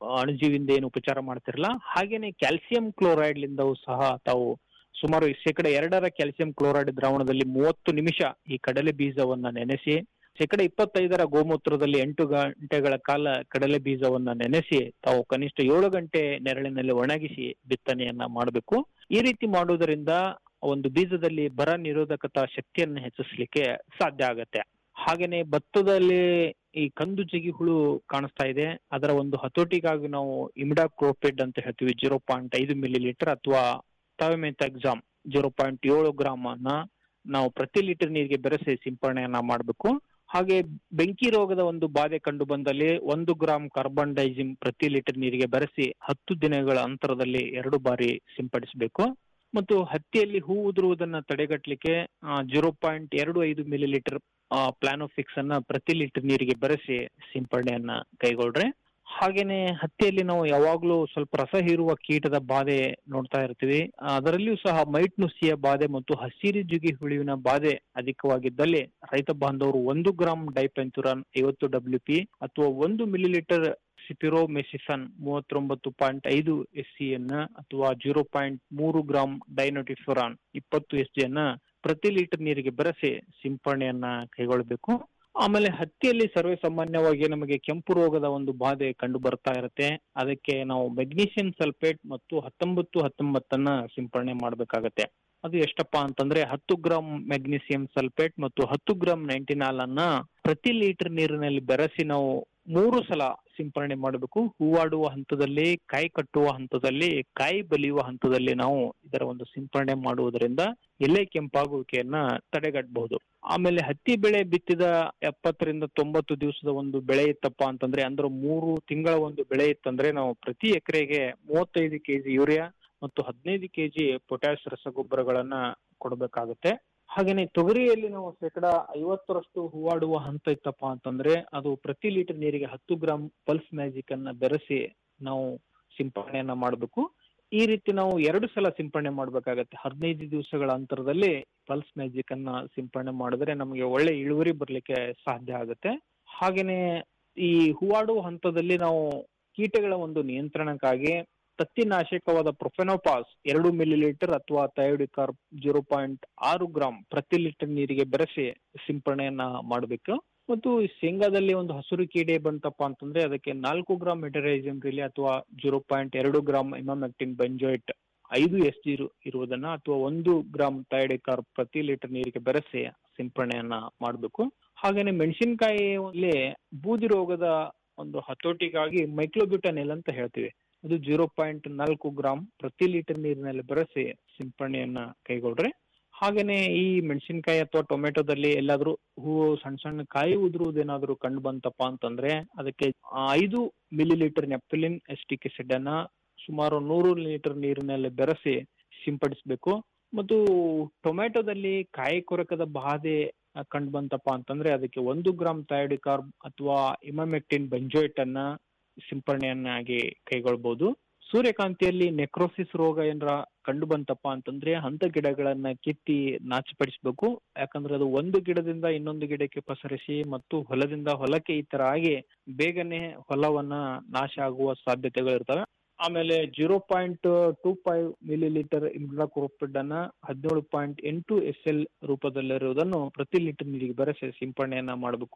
ಅಣುಜೀವಿಯಿಂದ ಏನು ಉಪಚಾರ ಮಾಡ್ತಿರಲ್ಲ ಹಾಗೇನೆ ಕ್ಯಾಲ್ಸಿಯಂ ಕ್ಲೋರೈಡ್ ಲಿಂದವೂ ಸಹ ತಾವು ಸುಮಾರು ಶೇಕಡ ಎರಡರ ಕ್ಯಾಲ್ಸಿಯಂ ಕ್ಲೋರೈಡ್ ದ್ರಾವಣದಲ್ಲಿ ಮೂವತ್ತು ನಿಮಿಷ ಈ ಕಡಲೆ ಬೀಜವನ್ನ ನೆನೆಸಿ ಶೇಕಡ ಇಪ್ಪತ್ತೈದರ ಗೋಮೂತ್ರದಲ್ಲಿ ಎಂಟು ಗಂಟೆಗಳ ಕಾಲ ಕಡಲೆ ಬೀಜವನ್ನ ನೆನೆಸಿ ತಾವು ಕನಿಷ್ಠ ಏಳು ಗಂಟೆ ನೆರಳಿನಲ್ಲಿ ಒಣಗಿಸಿ ಬಿತ್ತನೆಯನ್ನ ಮಾಡಬೇಕು ಈ ರೀತಿ ಮಾಡುವುದರಿಂದ ಒಂದು ಬೀಜದಲ್ಲಿ ಬರ ನಿರೋಧಕತಾ ಶಕ್ತಿಯನ್ನು ಹೆಚ್ಚಿಸಲಿಕ್ಕೆ ಸಾಧ್ಯ ಆಗತ್ತೆ ಹಾಗೇನೆ ಭತ್ತದಲ್ಲಿ ಈ ಕಂದು ಜಿಗಿ ಹುಳು ಕಾಣಿಸ್ತಾ ಇದೆ ಅದರ ಒಂದು ಹತೋಟಿಗಾಗಿ ನಾವು ಇಮಿಡಾ ಕ್ರೋಪೆಡ್ ಅಂತ ಹೇಳ್ತೀವಿ ಜೀರೋ ಪಾಯಿಂಟ್ ಐದು ಮಿಲಿ ಲೀಟರ್ ಅಥವಾ ಎಕ್ಸಾಮ್ ಜೀರೋ ಪಾಯಿಂಟ್ ಏಳು ಗ್ರಾಮ್ ಅನ್ನ ನಾವು ಪ್ರತಿ ಲೀಟರ್ ನೀರಿಗೆ ಬೆರೆಸಿ ಸಿಂಪರಣೆಯನ್ನ ಮಾಡಬೇಕು ಹಾಗೆ ಬೆಂಕಿ ರೋಗದ ಒಂದು ಬಾಧೆ ಕಂಡು ಬಂದಲ್ಲಿ ಒಂದು ಗ್ರಾಂ ಕಾರ್ಬನ್ ಡೈಜಿಮ್ ಪ್ರತಿ ಲೀಟರ್ ನೀರಿಗೆ ಬೆರೆಸಿ ಹತ್ತು ದಿನಗಳ ಅಂತರದಲ್ಲಿ ಎರಡು ಬಾರಿ ಸಿಂಪಡಿಸಬೇಕು ಮತ್ತು ಹತ್ತಿಯಲ್ಲಿ ಹೂ ಉದುರುವುದನ್ನ ತಡೆಗಟ್ಟಲಿಕ್ಕೆ ಜೀರೋ ಪಾಯಿಂಟ್ ಎರಡು ಐದು ಮಿಲಿ ಲೀಟರ್ ಪ್ಲಾನೋಫಿಕ್ಸ್ ಅನ್ನ ಪ್ರತಿ ಲೀಟರ್ ನೀರಿಗೆ ಬೆರೆಸಿ ಸಿಂಪರಣೆಯನ್ನ ಕೈಗೊಳ್ರೆ ಹಾಗೇನೆ ಹತ್ತಿಯಲ್ಲಿ ನಾವು ಯಾವಾಗ್ಲೂ ಸ್ವಲ್ಪ ರಸ ಹೀರುವ ಕೀಟದ ಬಾಧೆ ನೋಡ್ತಾ ಇರ್ತೀವಿ ಆ, ಅದರಲ್ಲಿಯೂ ಸಹ ಮೈಟ್ ನುಸಿಯ ಬಾಧೆ ಮತ್ತು ಹಸಿರು ಜಿಗಿ ಹುಳುವಿನ ಬಾಧೆ ಅಧಿಕವಾಗಿದ್ದಲ್ಲಿ ರೈತ ಬಾಂಧವರು ಒಂದು ಗ್ರಾಂ ಡೈಪೆಂಚುರಾನ್ ಐವತ್ತು ಡಬ್ಲ್ಯೂ ಪಿ ಅಥವಾ ಒಂದು ಮಿಲಿ ಲೀಟರ್ ಸಿಪಿರೋಮೆಸಿಸನ್ ಮೂವತ್ತೊಂಬತ್ತು ಪಾಯಿಂಟ್ ಐದು ಎಸ್ ಸಿ ಅನ್ನ ಅಥವಾ ಜೀರೋ ಪಾಯಿಂಟ್ ಮೂರು ಗ್ರಾಂ ಡೈನೋಟಿಫುರಾನ್ ಇಪ್ಪತ್ತು ಎಸ್ ಜಿ ಅನ್ನ ಪ್ರತಿ ಲೀಟರ್ ನೀರಿಗೆ ಬೆರೆಸಿ ಸಿಂಪರಣೆಯನ್ನ ಕೈಗೊಳ್ಳಬೇಕು ಆಮೇಲೆ ಹತ್ತಿಯಲ್ಲಿ ಸರ್ವೇ ಸಾಮಾನ್ಯವಾಗಿ ನಮಗೆ ಕೆಂಪು ರೋಗದ ಒಂದು ಬಾಧೆ ಕಂಡು ಬರ್ತಾ ಇರುತ್ತೆ ಅದಕ್ಕೆ ನಾವು ಮೆಗ್ನೀಷಿಯಂ ಸಲ್ಫೇಟ್ ಮತ್ತು ಹತ್ತೊಂಬತ್ತು ಹತ್ತೊಂಬತ್ತನ್ನ ಸಿಂಪರಣೆ ಮಾಡಬೇಕಾಗತ್ತೆ ಅದು ಎಷ್ಟಪ್ಪ ಅಂತಂದ್ರೆ ಹತ್ತು ಗ್ರಾಂ ಮೆಗ್ನೀಷಿಯಂ ಸಲ್ಫೇಟ್ ಮತ್ತು ಹತ್ತು ಗ್ರಾಂ ನೈಂಟಿನಾಲ್ ಅನ್ನ ಪ್ರತಿ ಲೀಟರ್ ನೀರಿನಲ್ಲಿ ಬೆರೆಸಿ ನಾವು ಮೂರು ಸಲ ಸಿಂಪರಣೆ ಮಾಡಬೇಕು ಹೂವಾಡುವ ಹಂತದಲ್ಲಿ ಕಾಯಿ ಕಟ್ಟುವ ಹಂತದಲ್ಲಿ ಕಾಯಿ ಬಲಿಯುವ ಹಂತದಲ್ಲಿ ನಾವು ಇದರ ಒಂದು ಸಿಂಪರಣೆ ಮಾಡುವುದರಿಂದ ಎಲೆ ಕೆಂಪಾಗುವಿಕೆಯನ್ನ ತಡೆಗಟ್ಟಬಹುದು ಆಮೇಲೆ ಹತ್ತಿ ಬೆಳೆ ಬಿತ್ತಿದ ಎಪ್ಪತ್ತರಿಂದ ತೊಂಬತ್ತು ದಿವಸದ ಒಂದು ಬೆಳೆ ಇತ್ತಪ್ಪ ಅಂತಂದ್ರೆ ಅಂದ್ರೆ ಮೂರು ತಿಂಗಳ ಒಂದು ಬೆಳೆ ಇತ್ತಂದ್ರೆ ನಾವು ಪ್ರತಿ ಎಕರೆಗೆ ಮೂವತ್ತೈದು ಕೆಜಿ ಯೂರಿಯಾ ಮತ್ತು ಹದಿನೈದು ಕೆಜಿ ಪೊಟ್ಯಾಶ್ ರಸಗೊಬ್ಬರಗಳನ್ನ ಕೊಡಬೇಕಾಗುತ್ತೆ ಹಾಗೇನೆ ತೊಗರಿಯಲ್ಲಿ ನಾವು ಶೇಕಡ ಐವತ್ತರಷ್ಟು ಹೂವಾಡುವ ಹಂತ ಇತ್ತಪ್ಪ ಅಂತಂದ್ರೆ ಅದು ಪ್ರತಿ ಲೀಟರ್ ನೀರಿಗೆ ಹತ್ತು ಗ್ರಾಂ ಪಲ್ಸ್ ಮ್ಯಾಜಿಕ್ ಅನ್ನ ಬೆರೆಸಿ ನಾವು ಸಿಂಪರಣೆಯನ್ನ ಮಾಡಬೇಕು ಈ ರೀತಿ ನಾವು ಎರಡು ಸಲ ಸಿಂಪರಣೆ ಮಾಡ್ಬೇಕಾಗತ್ತೆ ಹದಿನೈದು ದಿವಸಗಳ ಅಂತರದಲ್ಲಿ ಪಲ್ಸ್ ಮ್ಯಾಜಿಕ್ ಅನ್ನ ಸಿಂಪರಣೆ ಮಾಡಿದ್ರೆ ನಮಗೆ ಒಳ್ಳೆ ಇಳುವರಿ ಬರ್ಲಿಕ್ಕೆ ಸಾಧ್ಯ ಆಗುತ್ತೆ ಹಾಗೇನೆ ಈ ಹೂವಾಡುವ ಹಂತದಲ್ಲಿ ನಾವು ಕೀಟಗಳ ಒಂದು ನಿಯಂತ್ರಣಕ್ಕಾಗಿ ತತ್ತಿನಾಶಕವಾದ ಪ್ರೊಫೆನೋಪಾಸ್ ಎರಡು ಮಿಲಿ ಲೀಟರ್ ಅಥವಾ ಥಯೋಡಿಕಾರ್ಪ್ ಜೀರೋ ಪಾಯಿಂಟ್ ಆರು ಗ್ರಾಂ ಪ್ರತಿ ಲೀಟರ್ ನೀರಿಗೆ ಬೆರೆಸಿ ಸಿಂಪರಣೆಯನ್ನ ಮಾಡಬೇಕು ಮತ್ತು ಈ ಶೇಂಗಾದಲ್ಲಿ ಒಂದು ಹಸಿರು ಕೀಡೆ ಬಂತಪ್ಪ ಅಂತಂದ್ರೆ ಅದಕ್ಕೆ ನಾಲ್ಕು ಗ್ರಾಂ ಮೆಟರೈಸಿಯಂ ರಿಲಿ ಅಥವಾ ಜೀರೋ ಪಾಯಿಂಟ್ ಎರಡು ಗ್ರಾಂ ಇಮಾಮೆಕ್ಟಿನ್ ಬೆಂಜೋಯಿಟ್ ಐದು ಎಸ್ ಜಿ ಇರುವುದನ್ನ ಅಥವಾ ಒಂದು ಗ್ರಾಂ ಥೈಡಿಕಾರ್ಪ್ ಪ್ರತಿ ಲೀಟರ್ ನೀರಿಗೆ ಬೆರೆಸಿ ಸಿಂಪರಣೆಯನ್ನ ಮಾಡಬೇಕು ಹಾಗೇನೆ ಮೆಣಸಿನಕಾಯಿಯಲ್ಲಿ ಬೂದಿ ರೋಗದ ಒಂದು ಹತೋಟಿಗಾಗಿ ಮೈಕ್ಲೋಬ್ಯೂಟನೆಲ್ ಅಂತ ಹೇಳ್ತೀವಿ ಅದು ಜೀರೋ ಪಾಯಿಂಟ್ ನಾಲ್ಕು ಗ್ರಾಂ ಪ್ರತಿ ಲೀಟರ್ ನೀರಿನಲ್ಲಿ ಬೆರೆಸಿ ಸಿಂಪರಣೆಯನ್ನ ಕೈಗೊಳ್ರೆ ಹಾಗೇನೆ ಈ ಮೆಣಸಿನಕಾಯಿ ಅಥವಾ ಟೊಮೆಟೊದಲ್ಲಿ ಎಲ್ಲಾದ್ರೂ ಹೂವು ಸಣ್ಣ ಸಣ್ಣ ಕಾಯಿ ಉದುರುವುದೇನಾದ್ರೂ ಕಂಡು ಬಂತಪ್ಪ ಅಂತಂದ್ರೆ ಅದಕ್ಕೆ ಆ, ಐದು millilitre naphthalene acetic acid ಅನ್ನ ಸುಮಾರು ನೂರು ಲೀಟರ್ ನೀರಿನಲ್ಲಿ ಬೆರೆಸಿ ಸಿಂಪಡಿಸಬೇಕು ಮತ್ತು ಟೊಮೆಟೊದಲ್ಲಿ ಕಾಯಿ ಕೊರಕದ ಬಾಧೆ ಕಂಡು ಬಂತಪ್ಪ ಅಂತಂದ್ರೆ ಅದಕ್ಕೆ ಒಂದು ಗ್ರಾಂ ಥೈಡಿಕಾರ್ಬ್ ಅಥವಾ ಇಮಾಮೆಕ್ಟಿನ್ ಬೆಂಜೋಯಿಟ್ ಅನ್ನ ಸಿಂಪರಣೆಯನ್ನಾಗಿ ಕೈಗೊಳ್ಬಹುದು ಸೂರ್ಯಕಾಂತಿಯಲ್ಲಿ ನೆಕ್ರೋಸಿಸ್ ರೋಗ ಏನಾರ ಕಂಡು ಬಂತಪ್ಪ ಅಂತಂದ್ರೆ ಅಂತ ಗಿಡಗಳನ್ನ ಕಿತ್ತಿ ನಾಚಿಪಡಿಸ್ಬೇಕು ಯಾಕಂದ್ರೆ ಅದು ಒಂದು ಗಿಡದಿಂದ ಇನ್ನೊಂದು ಗಿಡಕ್ಕೆ ಪಸರಿಸಿ ಮತ್ತು ಹೊಲದಿಂದ ಹೊಲಕ್ಕೆ ಈ ತರ ಆಗಿ ಬೇಗನೆ ಹೊಲವನ್ನ ನಾಶ ಆಗುವ ಸಾಧ್ಯತೆಗಳಿರ್ತವೆ ಆಮೇಲೆ zero point two five millilitre imidacloprid ಅನ್ನ ಹದಿನೇಳು ಪಾಯಿಂಟ್ ಎಂಟು ಎಸ್ ಎಲ್ ರೂಪದಲ್ಲಿರುವುದನ್ನು ಪ್ರತಿ ಲೀಟರ್ ನೀರಿಗೆ ಬೆರೆಸಿ ಸಿಂಪರಣೆಯನ್ನ ಮಾಡಬೇಕು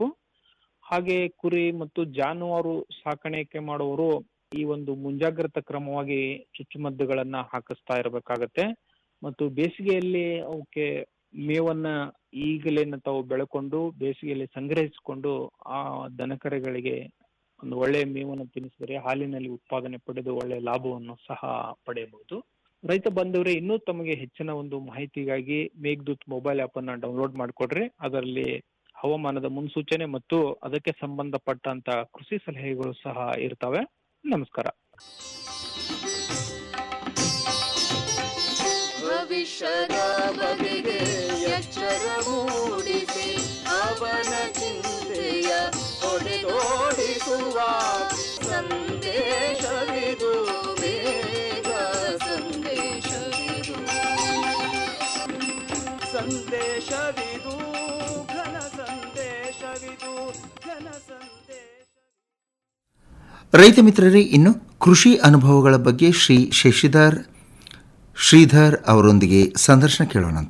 ಹಾಗೆ ಕುರಿ ಮತ್ತು ಜಾನುವಾರು ಸಾಕಾಣಿಕೆ ಮಾಡುವವರು ಈ ಒಂದು ಮುಂಜಾಗ್ರತಾ ಕ್ರಮವಾಗಿ ಚುಚ್ಚುಮದ್ದುಗಳನ್ನ ಹಾಕಿಸ್ತಾ ಇರಬೇಕಾಗತ್ತೆ ಮತ್ತು ಬೇಸಿಗೆಯಲ್ಲಿ ಅವಕ್ಕೆ ಮೇವನ್ನ ಈಗಲೇ ತಾವು ಬೆಳ್ಕೊಂಡು ಬೇಸಿಗೆಯಲ್ಲಿ ಸಂಗ್ರಹಿಸಿಕೊಂಡು ಆ ದನಕರೆಗಳಿಗೆ ಒಂದು ಒಳ್ಳೆಯ ಮೇವನ್ನು ತಿನ್ನಿಸಿದರೆ ಹಾಲಿನಲ್ಲಿ ಉತ್ಪಾದನೆ ಪಡೆದು ಒಳ್ಳೆಯ ಲಾಭವನ್ನು ಸಹ ಪಡೆಯಬಹುದು ರೈತ ಬಂದವರೇ ಇನ್ನೂ ತಮಗೆ ಹೆಚ್ಚಿನ ಒಂದು ಮಾಹಿತಿಗಾಗಿ ಮೇಘದೂತ್ ಮೊಬೈಲ್ ಆಪ್ ಅನ್ನ ಡೌನ್ಲೋಡ್ ಮಾಡಿಕೊಡ್ರಿ ಅದರಲ್ಲಿ ಹವಾಮಾನದ ಮುನ್ಸೂಚನೆ ಮತ್ತು ಅದಕ್ಕೆ ಸಂಬಂಧಪಟ್ಟಂತ ಕೃಷಿ ಸಲಹೆಗಳು ಸಹ ಇರ್ತವೆ ನಮಸ್ಕಾರ ಭವಿಷ್ಯದ ಬಗೆಗೆ ಎಚ್ಚರ ಮೂಡಿಸಿ ಅವನ ಚಿಂತೆಯ ಹೊಡೆದೋಡಿಸುವ ಸಂದೇಶವಿದು ಬೇಗ ಸಂದೇಶವಿದು ಸಂದೇಶವಿದು ಘನ ಸಂದೇಶವಿದು ಘನ ಸಂದೇಶ ರೈತ ಮಿತ್ರರೇ ಇನ್ನು ಕೃಷಿ ಅನುಭವಗಳ ಬಗ್ಗೆ ಶ್ರೀ ಶಶಿಧರ್ ಶ್ರೀಧರ್ ಅವರೊಂದಿಗೆ ಸಂದರ್ಶನ ಕೇಳೋಣಂತ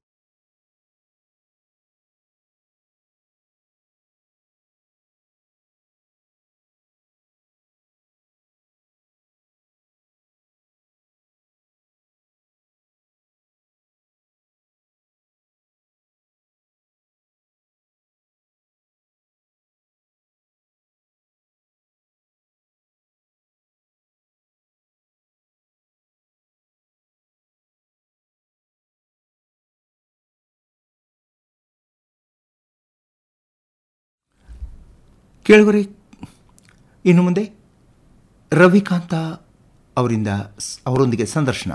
ಕೇಳುವರೆ ಇನ್ನು ಮುಂದೆ ರವಿಕಾಂತ ಅವರಿಂದ ಸ್- ಅವರೊಂದಿಗೆ ಸಂದರ್ಶನ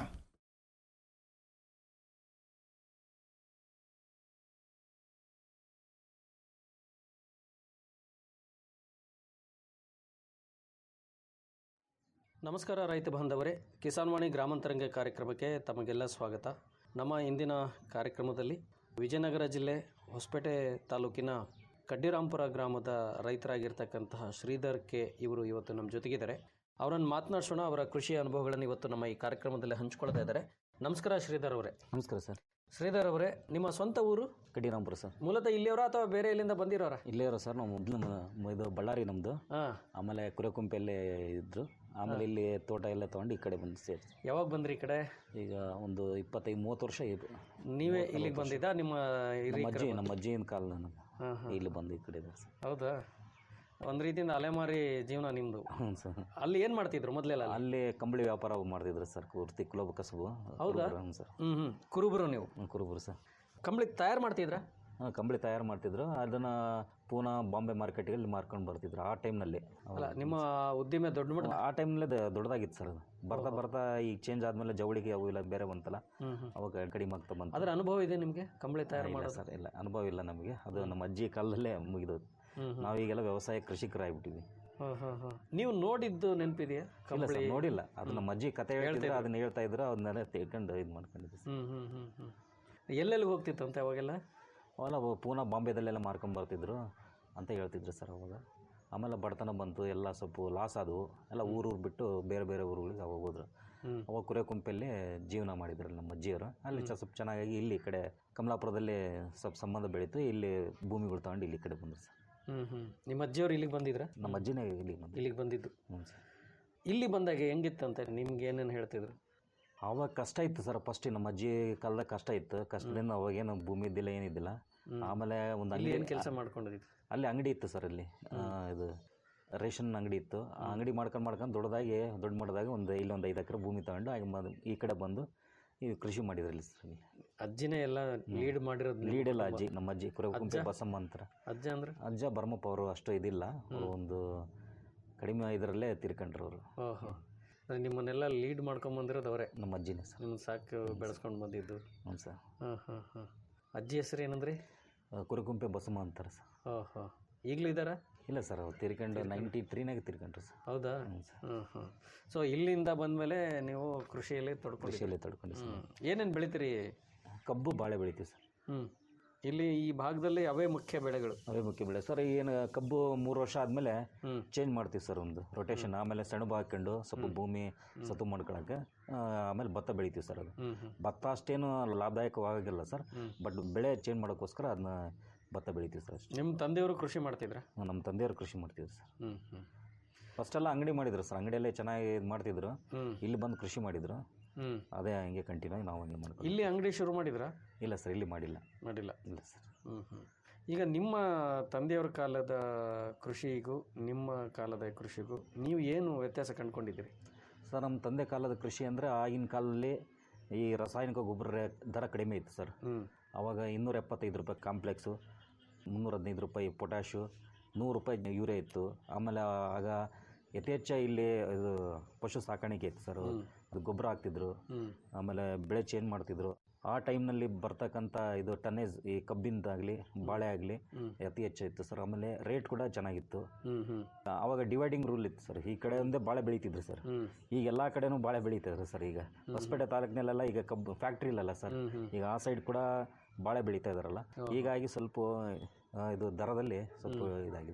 ನಮಸ್ಕಾರ ರೈತ ಬಾಂಧವರೇ ಕಿಸಾನ್ ವಾಣಿ ಗ್ರಾಮಾಂತರಂಗ ಕಾರ್ಯಕ್ರಮಕ್ಕೆ ತಮಗೆಲ್ಲ ಸ್ವಾಗತ ನಮ್ಮ ಇಂದಿನ ಕಾರ್ಯಕ್ರಮದಲ್ಲಿ ವಿಜಯನಗರ ಜಿಲ್ಲೆ ಹೊಸಪೇಟೆ ತಾಲೂಕಿನ ಕಡ್ಡಿರಾಂಪುರ ಗ್ರಾಮದ ರೈತರಾಗಿರ್ತಕ್ಕಂತಹ ಶ್ರೀಧರ್ ಕೆ ಇವರು ಇವತ್ತು ನಮ್ಮ ಜೊತೆಗಿದ್ದಾರೆ ಅವರನ್ನು ಮಾತನಾಡಿಸೋಣ ಅವರ ಕೃಷಿ ಅನುಭವಗಳನ್ನು ಇವತ್ತು ನಮ್ಮ ಈ ಕಾರ್ಯಕ್ರಮದಲ್ಲಿ ಹಂಚ್ಕೊಳ್ತಾ ಇದ್ದಾರೆ ನಮಸ್ಕಾರ ಶ್ರೀಧರ್ ಅವರೇ ನಮಸ್ಕಾರ ಸರ್ ಶ್ರೀಧರ್ ಅವರೇ ನಿಮ್ಮ ಸ್ವಂತ ಊರು ಕಡಿರಾಂಪುರ ಸರ್ ಮೂಲತಃ ಇಲ್ಲಿಯವರ ಅಥವಾ ಬೇರೆ ಎಲ್ಲಿಂದ ಬಂದಿರೋರ ಇಲ್ಲೇ ಇರೋ ಸರ್ ನಾವು ಮೊದಲು ನಮ್ಮ ಇದು ಬಳ್ಳಾರಿ ನಮ್ಮದು ಹಾಂ ಆಮೇಲೆ ಕುರೆಕುಂಪೆಲ್ಲೇ ಇದ್ರು ಆಮೇಲೆ ಇಲ್ಲಿ ತೋಟ ಎಲ್ಲ ತೊಗೊಂಡು ಈ ಕಡೆ ಬಂದು ಸೇರಿ ಯಾವಾಗ ಬಂದ್ರಿ ಈ ಕಡೆ ಈಗ ಒಂದು ಇಪ್ಪತ್ತೈದು ಮೂವತ್ತು ವರ್ಷ ಇದು ನೀವೇ ಇಲ್ಲಿಗೆ ಬಂದಿದ್ದಾ ನಿಮ್ಮ ನಮ್ಮ ಹಿರೀಕರ ಅಜ್ಜಿ ಬಂದ- ನಮ್ಮ ಅಜ್ಜಿಯಿಂದ ಕಾಲ ನನಗೆ ಹಾಂ ಹಾಂ ಇಲ್ಲಿ ಬಂದು ಈ ಕಡೆ ಇದ್ದಾರೆ ಸರ್ ಹೌದಾ ಒಂದು ರೀತಿಯಿಂದ ಅಲೆಮಾರಿ ಜೀವನ ನಿಮ್ಮದು ಹ್ಞೂ ಸರ್ ಅಲ್ಲಿ ಏನು ಮಾಡ್ತಿದ್ರು ಮೊದಲೆಲ್ಲ ಅಲ್ಲಿ ಕಂಬಳಿ ವ್ಯಾಪಾರ ಮಾಡ್ತಿದ್ರು ಸರ್ ಪೂರ್ತಿ ಕುಲೋಬ ಕಸಬು ಹೌದಾ? ಕುರುಬರು, ಹ್ಞೂ ಸರ್ ಹ್ಞೂ ಹ್ಞೂ ಕುರುಬರು ನೀವು ಹ್ಞೂ ಕುರುಬರು ಸರ್ ಕಂಬಳಿ ತಯಾರು ಮಾಡ್ತಿದ್ರಾ ಹಾಂ ಕಂಬಳಿ ತಯಾರು ಮಾಡ್ತಿದ್ರು ಅದನ್ನು ಪೂನಾ ಬಾಂಬೆ ಮಾರ್ಕೆಟ್ಗೆ ಇಲ್ಲಿ ಮಾರ್ಕೊಂಡು ಬರ್ತಿದ್ರು ಆ ಟೈಮ್ನಲ್ಲಿ ಅಲ್ಲ ನಿಮ್ಮ ಉದ್ದಿಮೆ ದೊಡ್ಡ ಮಟ್ಟ ಆ ಟೈಮ್ನಲ್ಲೇ ದೊಡ್ಡದಾಗಿತ್ತು ಸರ್ ಅದು ಬರ್ತಾ ಬರ್ತಾ ಈಗ ಚೇಂಜ್ ಆದಮೇಲೆ ಜವಳಿಗೆ ಅವು ಇಲ್ಲ ಬೇರೆ ಬಂತಲ್ಲ ಹ್ಮ್ ಹ್ಮ್ ಅವಾಗ ಕಡಿಮೆ ಆಗ್ತಾ ಬಂತು ಅದರ ಅನುಭವ ಇದೆ ನಿಮಗೆ ಕಂಬಳಿ ತಯಾರು ಇಲ್ಲ ಮಾಡೋದು ಸರ್ ಇಲ್ಲ ಅನುಭವ ಇಲ್ಲ ನಮಗೆ ಅದು ನಮ್ಮ ಅಜ್ಜಿ ಕಾಲದಲ್ಲೇ ಮುಗಿದೋದು ಹ್ಮ್ ಹ್ಮ್ ನಾವೀಗೆಲ್ಲ ವ್ಯವಸಾಯ ಕೃಷಿಕರಾಗ್ಬಿಟ್ಟಿವಿ ಹಾಂ ಹಾಂ ಹಾಂ ನೀವು ನೋಡಿದ್ದು ನೆನಪಿದೆಯಾ ಇಲ್ಲ ಕಂಬಳಿ ಸರ್ ನೋಡಿಲ್ಲ ಅದು ನಮ್ಮ ಅಜ್ಜಿ ಕತೆ ಹೇಳ್ತಿದ್ರು ಹೇಳ್ತಿದ್ರು. ಅದನ್ನ ಹೇಳ್ತಾ ಇದ್ರು ಅದನ್ನೆಲ್ಲ ತಿಳ್ಕೊಂಡು ಇದು ಮಾಡ್ಕೊಂಡಿದ್ದೆ ಸರ್ ಹ್ಞೂ ಹ್ಞೂ ಹ್ಞೂ ಹ್ಞೂ ಎಲ್ಲೆಲ್ಲಿ ಹೋಗ್ತಿತ್ತಂತೆ ಅವಾಗೆಲ್ಲ ಅವೆಲ್ಲ ಅವು ಪೂನಾ ಬಾಂಬೆದಲ್ಲೆಲ್ಲ ಮಾರ್ಕೊಂಡ್ ಬರ್ತಿದ್ರು ಅಂತ ಹೇಳ್ತಿದ್ರು ಸರ್ ಅವಾಗ ಆಮೇಲೆ ಬಡತನ ಬಂತು ಎಲ್ಲ ಸ್ವಲ್ಪ ಲಾಸ್ ಆದವು ಎಲ್ಲ ಊರೂರು ಬಿಟ್ಟು ಬೇರೆ ಬೇರೆ ಊರುಗಳಿಗೆ ಅವಾಗ ಹೋದ್ರು ಹ್ಞೂ ಅವಾಗ ಕುರೆಕುಂಪಲ್ಲಿ ಜೀವನ ಮಾಡಿದ್ರಲ್ಲ ನಮ್ಮ ಅಜ್ಜಿಯವರು ಅಲ್ಲಿ ಚ- ಸ್ವಲ್ಪ ಚೆನ್ನಾಗಾಗಿ ಇಲ್ಲಿ ಈ ಕಡೆ ಕಮಲಾಪುರದಲ್ಲಿ ಸ್ವಲ್ಪ ಸಂಬಂಧ ಬೆಳೀತು ಇಲ್ಲಿ ಭೂಮಿಗಳು ತಗೊಂಡು ಇಲ್ಲಿ ಈ ಕಡೆ ಬಂದರು ಸರ್ ಹ್ಞೂ ಹ್ಞೂ ನಿಮ್ಮ ಅಜ್ಜಿಯವರು ಇಲ್ಲಿಗೆ ಬಂದಿದ್ರಾ ನಮ್ಮ ಅಜ್ಜಿನೇ ಇಲ್ಲಿಗೆ ಬಂದ್ರು ಇಲ್ಲಿಗೆ ಬಂದಿದ್ದು ಹ್ಞೂ ಸರ್ ಇಲ್ಲಿ ಬಂದಾಗ ಹೆಂಗಿತ್ತಂತೆ ನಿಮ್ಗೆ ಏನೇನು ಹೇಳ್ತಿದ್ರು ಆವಾಗ ಕಷ್ಟ ಇತ್ತು ಸರ್ ಫಸ್ಟ್ ನಮ್ಮ ಅಜ್ಜಿ ಕಾಲದಾಗ ಕಷ್ಟ ಇತ್ತು ಕಷ್ಟದಿಂದ ಅವಾಗೇನು ಭೂಮಿ ಇದ್ದಿಲ್ಲ ಏನಿದ್ದಿಲ್ಲ ಹ್ಮ್. ಆಮೇಲೆ ಒಂದು ಇಲ್ಲಿ ಅಂಗಡಿ ಏನು ಕೆಲಸ ಮಾಡ್ಕೊಂಡಿದ್ದು ಅಲ್ಲಿ ಅಂಗಡಿ ಇತ್ತು ಸರ್ ಅಲ್ಲಿ ಆ, ಇದು ರೇಷನ್ ಅಂಗಡಿ ಇತ್ತು ಆ ಅಂಗಡಿ ಮಾಡ್ಕೊಂಡು ಮಾಡ್ಕೊಂಡು ದೊಡ್ಡದಾಗಿ ದೊಡ್ಡ ಮಟ್ಟದಾಗ ಒಂದು ಇಲ್ಲೊಂದು ಐದು ಎಕರೆ ಭೂಮಿ ತಗೊಂಡು ಆಗ ಮ- ಈ ಕಡೆ ಬಂದು ಈ ಕೃಷಿ ಮಾಡಿದ್ರಲ್ಲಿ ಸರ್ ಇಲ್ಲಿ ಅಜ್ಜಿನೇ ಎಲ್ಲ ಲೀಡ್ ಮಾಡಿರೋದು ನಿಮ್ಮ ಲೀಡ್ ಇಲ್ಲ ಕುಟುಂಬ. ಅಜ್ಜಿ ನಮ್ಮ ಅಜ್ಜಿ ಕುರೆಕುಂಪೆ ಅಜ್ಜ? ಬಸಮ್ಮ ಅಂತಾರೆ ಅಜ್ಜ ಅಂದ್ರೆ ಅಜ್ಜ ಭರಮಪ್ಪ ಅವರು ಅಷ್ಟು ಇದಿಲ್ಲ ಅವ್ರು ಒಂದು ಕಡಿಮೆ ಇದರಲ್ಲೇ ತೀರ್ಕೊಂಡ್ರು ಅವರು ಓಹೋ ಅಂದ್ರೆ ನಿಮ್ಮನ್ನೆಲ್ಲ ಲೀಡ್ ಮಾಡ್ಕೊಂಡ್ ಬಂದಿರೋದು ಅವರೇ ನಮ್ಮ ಅಜ್ಜಿನೇ ಸರ್ ನಿಮ್ಮ ಸಾಕು ಬೆಳೆಸ್ಕೊಂಡು ಬಂದಿದ್ದು ಹ್ಞೂ ಸರ್ ಹಾಂ ಹಾಂ ಹಾಂ ಅಜ್ಜಿ ಹೆಸರು ಏನಂದ್ರಿ ಆ, ಕುರೆಕುಂಪೆ ಬಸಮ್ಮ ಅಂತಾರೆ ಸರ್ ಓಹೋ ಈಗಲೂ ಇದ್ದಾರಾ ಇಲ್ಲ ಸರ್ ಅವ್ರು ತೀರ್ಕೊಂಡು ನೈಂಟಿ ತ್ರೀನಾಗ ತೀರ್ಕೊಂಡ್ರು ಸರ್ ಹೌದಾ ಹ್ಞೂ ಸರ್ ಹಾಂ ಹಾಂ ಸೊ ಇಲ್ಲಿಂದ ಬಂದಮೇಲೆ ನೀವು ಕೃಷಿಯಲ್ಲಿ ತೊಡ್ಕೊಂಡಿದ್ದೀರಿ ಕೃಷಿಯಲ್ಲೇ ತಡ್ಕೊಂಡು ಸರ್ ಹ್ಞೂ ಏನೇನು ಬೆಳಿತೀರಿ ಕಬ್ಬು ಬಾಳೆ ಬೆಳಿತೀವಿ ಸರ್ ಹ್ಞೂ ಇಲ್ಲಿ ಈ ಭಾಗದಲ್ಲಿ ಅವೇ ಮುಖ್ಯ ಬೆಳೆಗಳು ಅವೇ ಮುಖ್ಯ ಬೆಳೆ ಸರ್ ಏನು ಕಬ್ಬು ಮೂರು ವರ್ಷ ಆದಮೇಲೆ ಹ್ಞೂ ಚೇಂಜ್ ಮಾಡ್ತೀವಿ ಸರ್ ಒಂದು ರೊಟೇಷನ್ ಆಮೇಲೆ ಸೆಣಬು ಹಾಕ್ಕೊಂಡು ಸ್ವಲ್ಪ ಭೂಮಿ ಸತು ಮಾಡ್ಕೊಳಕ್ಕೆ ಆ, ಆಮೇಲೆ ಭತ್ತ ಬೆಳಿತೀವಿ ಸರ್ ಅದು ಹ್ಞೂ ಹ್ಞೂ ಭತ್ತ ಅಷ್ಟೇನು ಲಾಭದಾಯಕವಾಗಿಲ್ಲ ಸರ್ ಹ್ಮ್. ಬಟ್ ಬೆಳೆ ಚೇಂಜ್ ಮಾಡೋಕ್ಕೋಸ್ಕರ ಅದನ್ನ ಭತ್ತ ಬೆಳಿತೀವಿ ಸರ್ ಅಷ್ಟೇ ನಿಮ್ಮ ತಂದೆಯವರು ಕೃಷಿ ಮಾಡ್ತಿದ್ರಾ ನಮ್ಮ ತಂದೆಯವರು ಕೃಷಿ ಮಾಡ್ತೀವಿ ಸರ್ ಹ್ಞೂ ಹ್ಞೂ ಫಸ್ಟೆಲ್ಲ ಅಂಗಡಿ ಮಾಡಿದ್ರು ಸರ್ ಅಂಗಡಿಯಲ್ಲೇ ಚೆನ್ನಾಗಿ ಇದು ಮಾಡ್ತಿದ್ರು ಹ್ಞೂ ಇಲ್ಲಿ ಬಂದು ಕೃಷಿ ಮಾಡಿದ್ರು ಹ್ಞೂ ಅದೇ ಹಂಗೆ ಕಂಟಿನ್ಯೂ ಆಗಿ ನಾವು ಹಂಗೆ ಮಾಡ್ಕೊಂಡು ಇಲ್ಲಿ ಅಂಗಡಿ ಶುರು ಮಾಡಿದ್ರಾ ಇಲ್ಲ ಸರ್ ಇಲ್ಲಿ ಮಾಡಿಲ್ಲ ಮಾಡಿಲ್ಲ ಇಲ್ಲ ಸರ್ ಹ್ಞೂ ಹ್ಞೂ ಈಗ ನಿಮ್ಮ ತಂದೆಯವರ ಕಾಲದ ಕೃಷಿಗೂ ನಿಮ್ಮ ಕಾಲದ ಕೃಷಿಗೂ ನೀವು ಏನು ವ್ಯತ್ಯಾಸ ಕಂಡುಕೊಂಡಿದ್ದೀರಿ ಸರ್ ನಮ್ಮ ತಂದೆ ಕಾಲದ ಕೃಷಿ ಅಂದರೆ ಆಗಿನ ಕಾಲದಲ್ಲಿ ಈ ರಾಸಾಯನಿಕ ಗೊಬ್ಬರ ದರ ಕಡಿಮೆ ಇತ್ತು ಸರ್ ಹ್ಞೂ ಆವಾಗ ಇನ್ನೂರ ಎಪ್ಪತ್ತೈದು ರೂಪಾಯಿ ಕಾಂಪ್ಲೆಕ್ಸು ಮುನ್ನೂರ ಹದಿನೈದು ರೂಪಾಯಿ ಪೊಟ್ಯಾಶು ನೂರು ರೂಪಾಯಿ ಯೂರಿಯಾ ಇತ್ತು ಆಮೇಲೆ ಆಗ ಯಥೇಚ್ಛ ಇಲ್ಲಿ ಇದು ಪಶು ಸಾಕಾಣಿಕೆ ಇತ್ತು ಸರ್ ಅದು ಗೊಬ್ಬರ ಹಾಕ್ತಿದ್ರು ಹ್ಞೂ ಆಮೇಲೆ ಬೆಳೆ ಚೇಂಜ್ ಮಾಡ್ತಿದ್ರು ಆ ಟೈಮ್ನಲ್ಲಿ ಬರ್ತಕ್ಕಂಥ ಇದು ಟನ್ನೇಜ್ ಈ ಕಬ್ಬಿಂದಾಗಲಿ ಬಾಳೆ ಆಗಲಿ ಹ್ಮ್. ಅತಿ ಹೆಚ್ಚು ಇತ್ತು ಸರ್ ಆಮೇಲೆ ರೇಟ್ ಕೂಡ ಚೆನ್ನಾಗಿತ್ತು ಹ್ಞೂ ಹ್ಞೂ ಆವಾಗ ಡಿವೈಡಿಂಗ್ ರೂಲ್ ಇತ್ತು ಸರ್ ಈ ಕಡೆ ಒಂದೇ ಬಾಳೆ ಬೆಳೀತಿದ್ರು ಸರ್ ಹ್ಞೂ ಈಗ ಎಲ್ಲ ಕಡೆನೂ ಬಾಳೆ ಬೆಳೀತಿದ್ರು ಸರ್ ಈಗ ಹೊಸಪೇಟೆ ತಾಲೂಕಿನಲ್ಲೆಲ್ಲ ಈಗ ಕಬ್ಬು ಫ್ಯಾಕ್ಟ್ರಿ ಇಲ್ಲಲ್ಲ ಸರ್ ಹ್ಞೂ ಹ್ಞೂ ಈಗ ಆ ಸೈಡ್ ಕೂಡ ಬಾಳೆ ಬೆಳೀತಾ ಇದಾರಲ್ಲ ಹೀಗಾಗಿ ಸ್ವಲ್ಪ ಆ, ಇದು ದರದಲ್ಲಿ ಸ್ವಲ್ಪ ಇದಾಗಿದೆ ಸರ್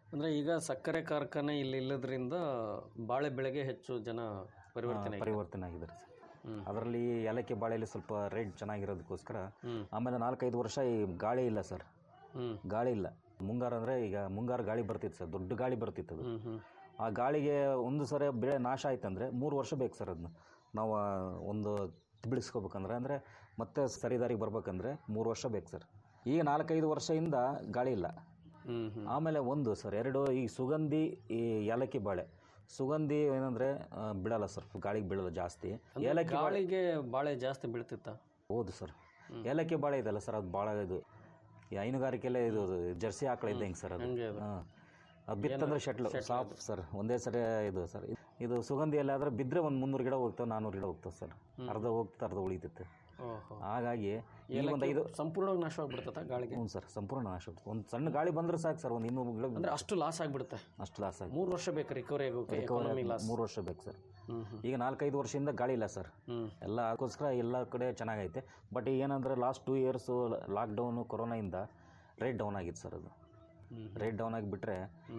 ಅಂದರೆ ಈಗ ಸಕ್ಕರೆ ಕಾರ್ಖಾನೆ ಇಲ್ಲಿ ಇಲ್ಲದ್ರಿಂದ ಬಾಳೆ ಬೆಳೆಗೆ ಹೆಚ್ಚು ಜನ ಪರಿವರ್ತನೆ ಹಾ, ಪರಿವರ್ತನೆ ಆಗಿದ್ದಾರೆ ಸರ್ ಹ್ಮ್. ಅದರಲ್ಲಿ ಏಲಕ್ಕಿ ಬಾಳೆಯಲ್ಲಿ ಸ್ವಲ್ಪ ರೇಟ್ ಚೆನ್ನಾಗಿರೋದಕ್ಕೋಸ್ಕರ ಹ್ಮ್. ಆಮೇಲೆ ನಾಲ್ಕೈದು ವರ್ಷ ಈ ಗಾಳಿ ಇಲ್ಲ ಸರ್ ಹ್ಮ್. ಗಾಳಿ ಇಲ್ಲ ಮುಂಗಾರು ಅಂದರೆ ಈಗ ಮುಂಗಾರು ಗಾಳಿ ಬರ್ತಿತ್ತು ಸರ್ ದೊಡ್ಡ ಗಾಳಿ ಬರ್ತಿತ್ತು ಅದು ಹ್ಮ್ ಹ್ಮ್ ಆ ಗಾಳಿಗೆ ಒಂದು ಸರಿ ಬೆಳೆ ನಾಶ ಆಯ್ತಂದರೆ ಮೂರು ವರ್ಷ ಬೇಕು ಸರ್ ಅದನ್ನ ನಾವು ಆ ಒಂದು ಬಿಡಿಸ್ಕೋಬೇಕಂದ್ರೆ ಅಂದರೆ ಮತ್ತೆ ಸರಿದಾರಿಗೆ ಬರ್ಬೇಕಂದ್ರೆ ಮೂರು ವರ್ಷ ಬೇಕು ಸರ್ ಈಗ ನಾಲ್ಕೈದು ವರ್ಷದಿಂದ ಗಾಳಿ ಇಲ್ಲ ಹ್ಮ್ ಹ್ಮ್ ಆಮೇಲೆ ಒಂದು ಸರ್ ಎರಡು ಈ ಸುಗಂಧಿ ಈ ಏಲಕ್ಕಿ ಬಾಳೆ ಸುಗಂಧಿ ಏನಂದರೆ ಬಿಡಲ್ಲ ಸರ್ ಗಾಳಿಗೆ ಬೀಳಲ್ಲ ಜಾಸ್ತಿ ಅಂದ್ರೆ ಏಲಕ್ಕಿ ಬಾಳೆ ಗಾಳಿಗೆ ಬಾಳೆ ಜಾಸ್ತಿ ಬೀಳ್ತಿತ್ತ ಹೌದು ಸರ್ ಏಲಕ್ಕಿ ಬಾಳೆ ಇದೆಲ್ಲ ಸರ್ ಅದು ಭಾಳ ಇದು ಈ ಹೈನುಗಾರಿಕೆಯಲ್ಲೇ ಇದು ಅದು ಜರ್ಸಿ ಆಕಳ ಇದ್ದಂಗೆ ಸರ್ ಅದು ಹಂಗೆ ಅದು. ಹಾಂ ಅದು ಬಿತ್ತಂದ್ರೆ ಶಟ್ಲು ಸಾಫ್ ಸರ್ ಒಂದೇ ಸರಿ ಇದು ಸರ್ ಇದು ಸುಗಂಧಿ ಎಲ್ಲ ಆದರೆ ಬಿದ್ದರೆ ಒಂದು ಮುನ್ನೂರು ಗಿಡ ಹೋಗ್ತಾವೆ ನಾನ್ನೂರು ಗಿಡ ಹೋಗ್ತಾವೆ ಸರ್ ಅರ್ಧ ಹೋಗ್ತಾ ಅರ್ಧ ಉಳಿತೈತೆ ಓಹೋ ಹಾಗಾಗಿ ಈ ಒಂದು ಏಲಕ್ಕಿ ಐದು ಸಂಪೂರ್ಣವಾಗಿ ನಾಶವಾಗ್ಬಿಡ್ತದ ಗಾಳಿಗೆ ಹ್ಞೂ ಸರ್ ಸಂಪೂರ್ಣ ನಾಶ ಒಂದು ಸಣ್ಣ ಗಾಳಿ ಬಂದ್ರೆ ಸಾಕು ಸರ್ ಒಂದು ಇನ್ನೂರು ಗಿಡ ಅಂದ್ರೆ ಅಷ್ಟು ಲಾಸ್ ಆಗ್ಬಿಡುತ್ತೆ ಅಷ್ಟು ಲಾಸ್ ಆಗಿ ಮೂರು ವರ್ಷ ಬೇಕು ರಿಕವರಿ ಆಗೋಕೆ ಎಕಾನಮಿ ಲಾಸ್ ಮೂರು ವರ್ಷ ಬೇಕು ಸರ್ ಹ್ಮ್ ಹ್ಮ್ ಈಗ ನಾಲ್ಕೈದು ವರ್ಷದಿಂದ ಗಾಳಿ ಇಲ್ಲ ಸರ್ ಹ್ಮ್ ಎಲ್ಲ ಅದಕ್ಕೋಸ್ಕರ ಎಲ್ಲ ಕಡೆ ಚೆನ್ನಾಗೈತೆ ಬಟ್ ಏನಂದರೆ ಲಾಸ್ಟ್ ಟೂ ಇಯರ್ಸು ಲಾಕ್ಡೌನು ಕೊರೋನಾಯಿಂದ ರೇಟ್ ಡೌನ್ ಆಗಿತ್ತು ಸರ್ ಅದು ಹ್ಮ್. ರೇಟ್ ಡೌನ್ ಆಗಿಬಿಟ್ರೆ